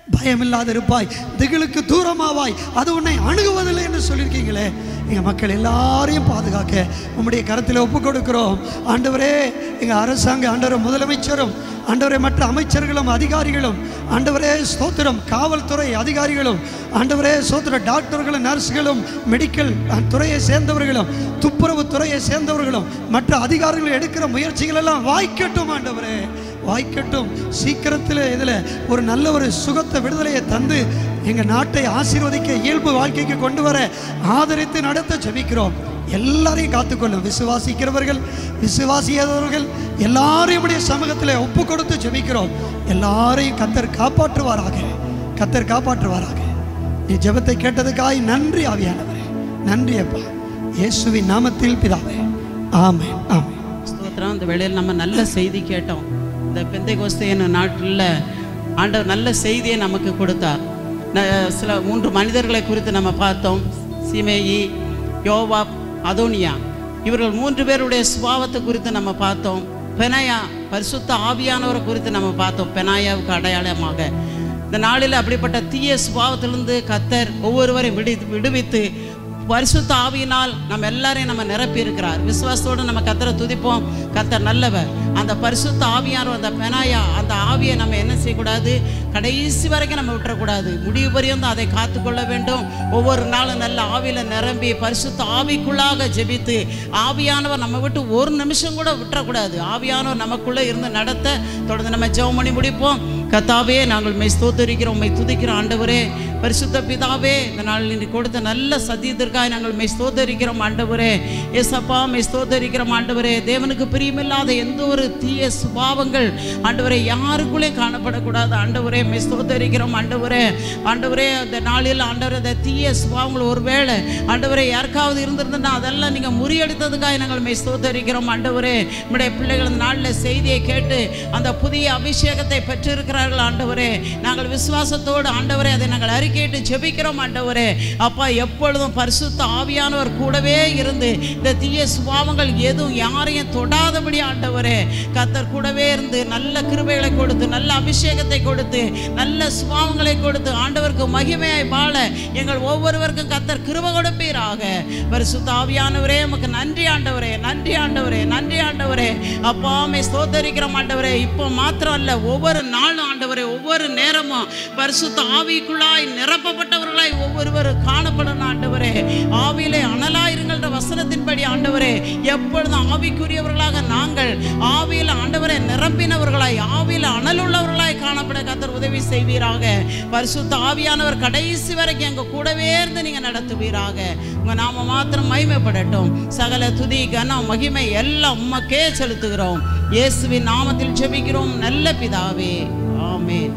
பயமில்லாத இருப்பாய் திகிலுக்கு தூரமாவாய் அது உன்னை அணுகுவதில்லை என்று சொல்லியிருக்கீங்களே எங்கள் மக்கள் எல்லாரையும் பாதுகாக்க உம்முடைய கரத்தில் ஒப்பு கொடுக்கிறோம் ஆண்டவரே எங்கள் அரசாங்க ஆண்டவர் முதலமைச்சரும் ஆண்டவரே மற்ற அமைச்சர்களும் அதிகாரிகளும் ஆண்டவரே ஸ்தோத்திரம் காவல்துறை அதிகாரிகளும் ஆண்டவரே ஸ்தோத்திர டாக்டர்களும் நர்ஸ்களும் மெடிக்கல் துறையை சேர்ந்தவர்களும் துப்புரவு துறையை சேர்ந்தவர்களும் மற்ற அதிகாரிகள் எடுக்கிற முயற்சிகள் எல்லாம் வாய்க்கட்டும் ஆண்டவரே வாய்க்கட்டும் சீக்கிரத்தில் இதில் ஒரு நல்ல ஒரு சுகத்தை விடுதலையை தந்து எங்கள் நாட்டை ஆசீர்வதிக்க இயல்பு வாழ்க்கைக்கு கொண்டு வர ஆதரித்து நடத்த ஜெபிக்கிறோம் எல்லாரையும் காத்துக்கொள்ளும் விசுவாசிக்கிறவர்கள் விசுவாசியாதவர்கள் எல்லாரையும் உடைய சமூகத்தில் ஒப்பு கொடுத்து ஜெபிக்கிறோம் எல்லாரையும் கத்தர் காப்பாற்றுவாராக கத்தர் காப்பாற்றுவாராக நீ ஜெபத்தை கேட்டதுக்காய் நன்றி ஆவியானவரே நன்றி அப்பா இயேசுவின் நாமத்தில் பிதாவே ஆமென் ஆமென் ஸ்தோத்திரம் இந்த வேளையில் நம்ம நல்ல செய்தி கேட்டோம் இந்த பெந்தை கோஸ்தையன் நாட்டில் ஆண்டவர் நல்ல செய்தியை நமக்கு கொடுத்தார் ந- சில மூன்று மனிதர்களை குறித்து நம்ம பார்த்தோம் சிமேயி யோவா அதோனியா இவர்கள் மூன்று பேருடைய சுபாவத்தை குறித்து நம்ம பார்த்தோம் பெனாயா பரிசுத்த ஆவியானவரை குறித்து நம்ம பார்த்தோம் பெனாயாவுக்கு அடையாளமாக இந்த நாளில் அப்படிப்பட்ட தீய சுபாவத்திலிருந்து கத்தர் ஒவ்வொருவரையும் விடு விடுவித்து பரிசுத்த ஆவியினால் நம்ம எல்லாரையும் நம்ம நிரப்பி இருக்கிறார் விசுவாசத்தோடு நம்ம கத்தரை துதிப்போம் கத்தர் நல்லவர் அந்த பரிசுத்த ஆவியானவர் அந்த பெனாயா அந்த ஆவியை நம்ம என்ன செய்யக்கூடாது கடைசி வரைக்கும் நம்ம விட்டுறக்கூடாது முடிவு பரியந்தம் அதை காத்துக்கொள்ள வேண்டும் ஒவ்வொரு நாளும் நல்ல ஆவியில் நிரம்பி பரிசுத்த ஆவிக்குள்ளாக ஜெபித்து ஆவியானவர் நம்ம விட்டு ஒரு நிமிஷம் கூட விட்டுறக்கூடாது ஆவியானவர் நமக்குள்ளே இருந்து நடத்த தொடர்ந்து நம்ம ஜெபம் பண்ணி முடிப்போம் கத்தாவே நாங்கள் மெய் ஸ்தோத்தரிக்கிறோம் மெய் துதிக்கிறோம் ஆண்டவரே பரிசுத்த பிதாவே இந்த நாள் நீ கொடுத்த நல்ல சத்தியத்திற்காக நாங்கள் மெய் ஸ்தோத்தரிக்கிறோம் ஆண்டவரே ஏசப்பா மெய் ஸ்தோத்தரிக்கிறோம் ஆண்டவரே தேவனுக்கு பிரியமில்லாத எந்த ஒரு தீய சுபாவங்கள் ஆண்டவரே யாருக்குள்ளே காணப்படக்கூடாது ஆண்டவரே மெய் ஸ்தோத்தரிக்கிறோம் ஆண்டவரே ஆண்டவரே அந்த நாளில் ஆண்டவரே அந்த தீய சுபாவங்கள் ஒருவேளை ஆண்டவரே யாருக்காவது இருந்திருந்தா அதெல்லாம் நீங்கள் முறியடித்ததுக்காக நாங்கள் மெய் ஸ்தோத்தரிக்கிறோம் ஆண்டவரே நம்முடைய பிள்ளைகள் இந்த நாளில் செய்தியை கேட்டு அந்த புதிய அபிஷேகத்தை பெற்றிருக்கிறார்கள் ஆண்டவரே நாங்கள் விசுவாசத்தோடு ஆண்டவரே அதை நாங்கள் அறிக்கையிட்டு ஜெபிக்கிறோம் ஆண்டவரே அப்பா எப்பொழுதும் பரிசுத்த ஆவியானவர் கூடவே இருந்து இந்த தீய சுபாவங்கள் எதுவும் யாரையும் தொடாதபடி ஆண்டவரே கத்தர் கூடவே இருந்து நல்ல கிருபைகளை கொடுத்து நல்ல அபிஷேகத்தை கொடுத்து நல்ல சுபாவங்களை கொடுத்து ஆண்டவருக்கு மகிமையாய் வாழ எங்கள் ஒவ்வொருவருக்கும் கத்தர் கிருபை கொடுப்பீராக பரிசுத்த ஆவியானவரே உமக்கு நன்றி ஆண்டவரே நன்றி ஆண்டவரே நன்றி ஆண்டவரே அப்பாமே ஸ்தோத்தரிக்கிறோம் ஆண்டவரே இப்போ மாத்திரம் அல்ல ஒவ்வொரு நாளும் ஆண்டவரே ஒவ்வொரு நேரமும் பரிசுத்த ஆவிக்குள்ளாய் நிரப்பப்பட்டவர்களாய் ஒவ்வொருவரும் காணப்படணும் ஆண்டவரே ஆவியிலே அனலாயிருங்கள்ன்ற வசனத்தின்படி ஆண்டவரே எப்பொழுதும் ஆவிக்குரியவர்களாக நாங்கள் ஆவியில் ஆண்டவரை நிரம்பினவர்களாய் ஆவியில் அனலுள்ளவர்களாய் காணப்பட கத்தர் உதவி செய்வீராக பரிசுத்த ஆவியானவர் கடைசி வரைக்கும் எங்க கூடவே இருந்து நீங்க நடத்துவீராக உங்க நாம மாத்திரம் மகிமைப்படட்டும் சகல துதி கனம் மகிமை எல்லாம் உமக்கே செலுத்துகிறோம் இயேசுவின் நாமத்தில் ஜெபிக்கிறோம் நல்ல பிதாவே ஆமென்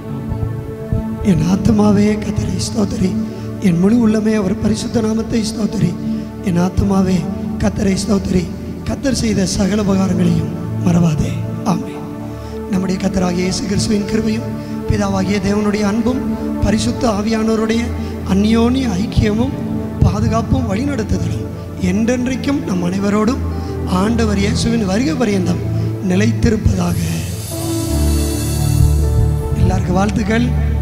என் ஆத்மாவே கத்தரை ஸ்தோத்தரி என் முழு உள்ளமே அவர் பரிசுத்த நாமத்தை ஸ்தோத்தரி என் ஆத்மாவே கத்தரை ஸ்தோத்தரி கத்தர் செய்த சகல உபகாரங்களையும் மறவாதே ஆமென் நம்முடைய கத்தராகிய இயேசு கிறிஸ்துவின் கிருபையும் பிதாவாகிய தேவனுடைய அன்பும் பரிசுத்த ஆவியானவருடைய அந்யோன்ய ஐக்கியமும் பாதுகாப்பும் வழிநடத்துதலும் என்றென்றைக்கும் நம் அனைவரோடும் ஆண்டவர் இயேசுவின் வருகை பரியந்தம் நிலைத்திருப்பதாக எல்லாருக்கும் வாழ்த்துக்கள்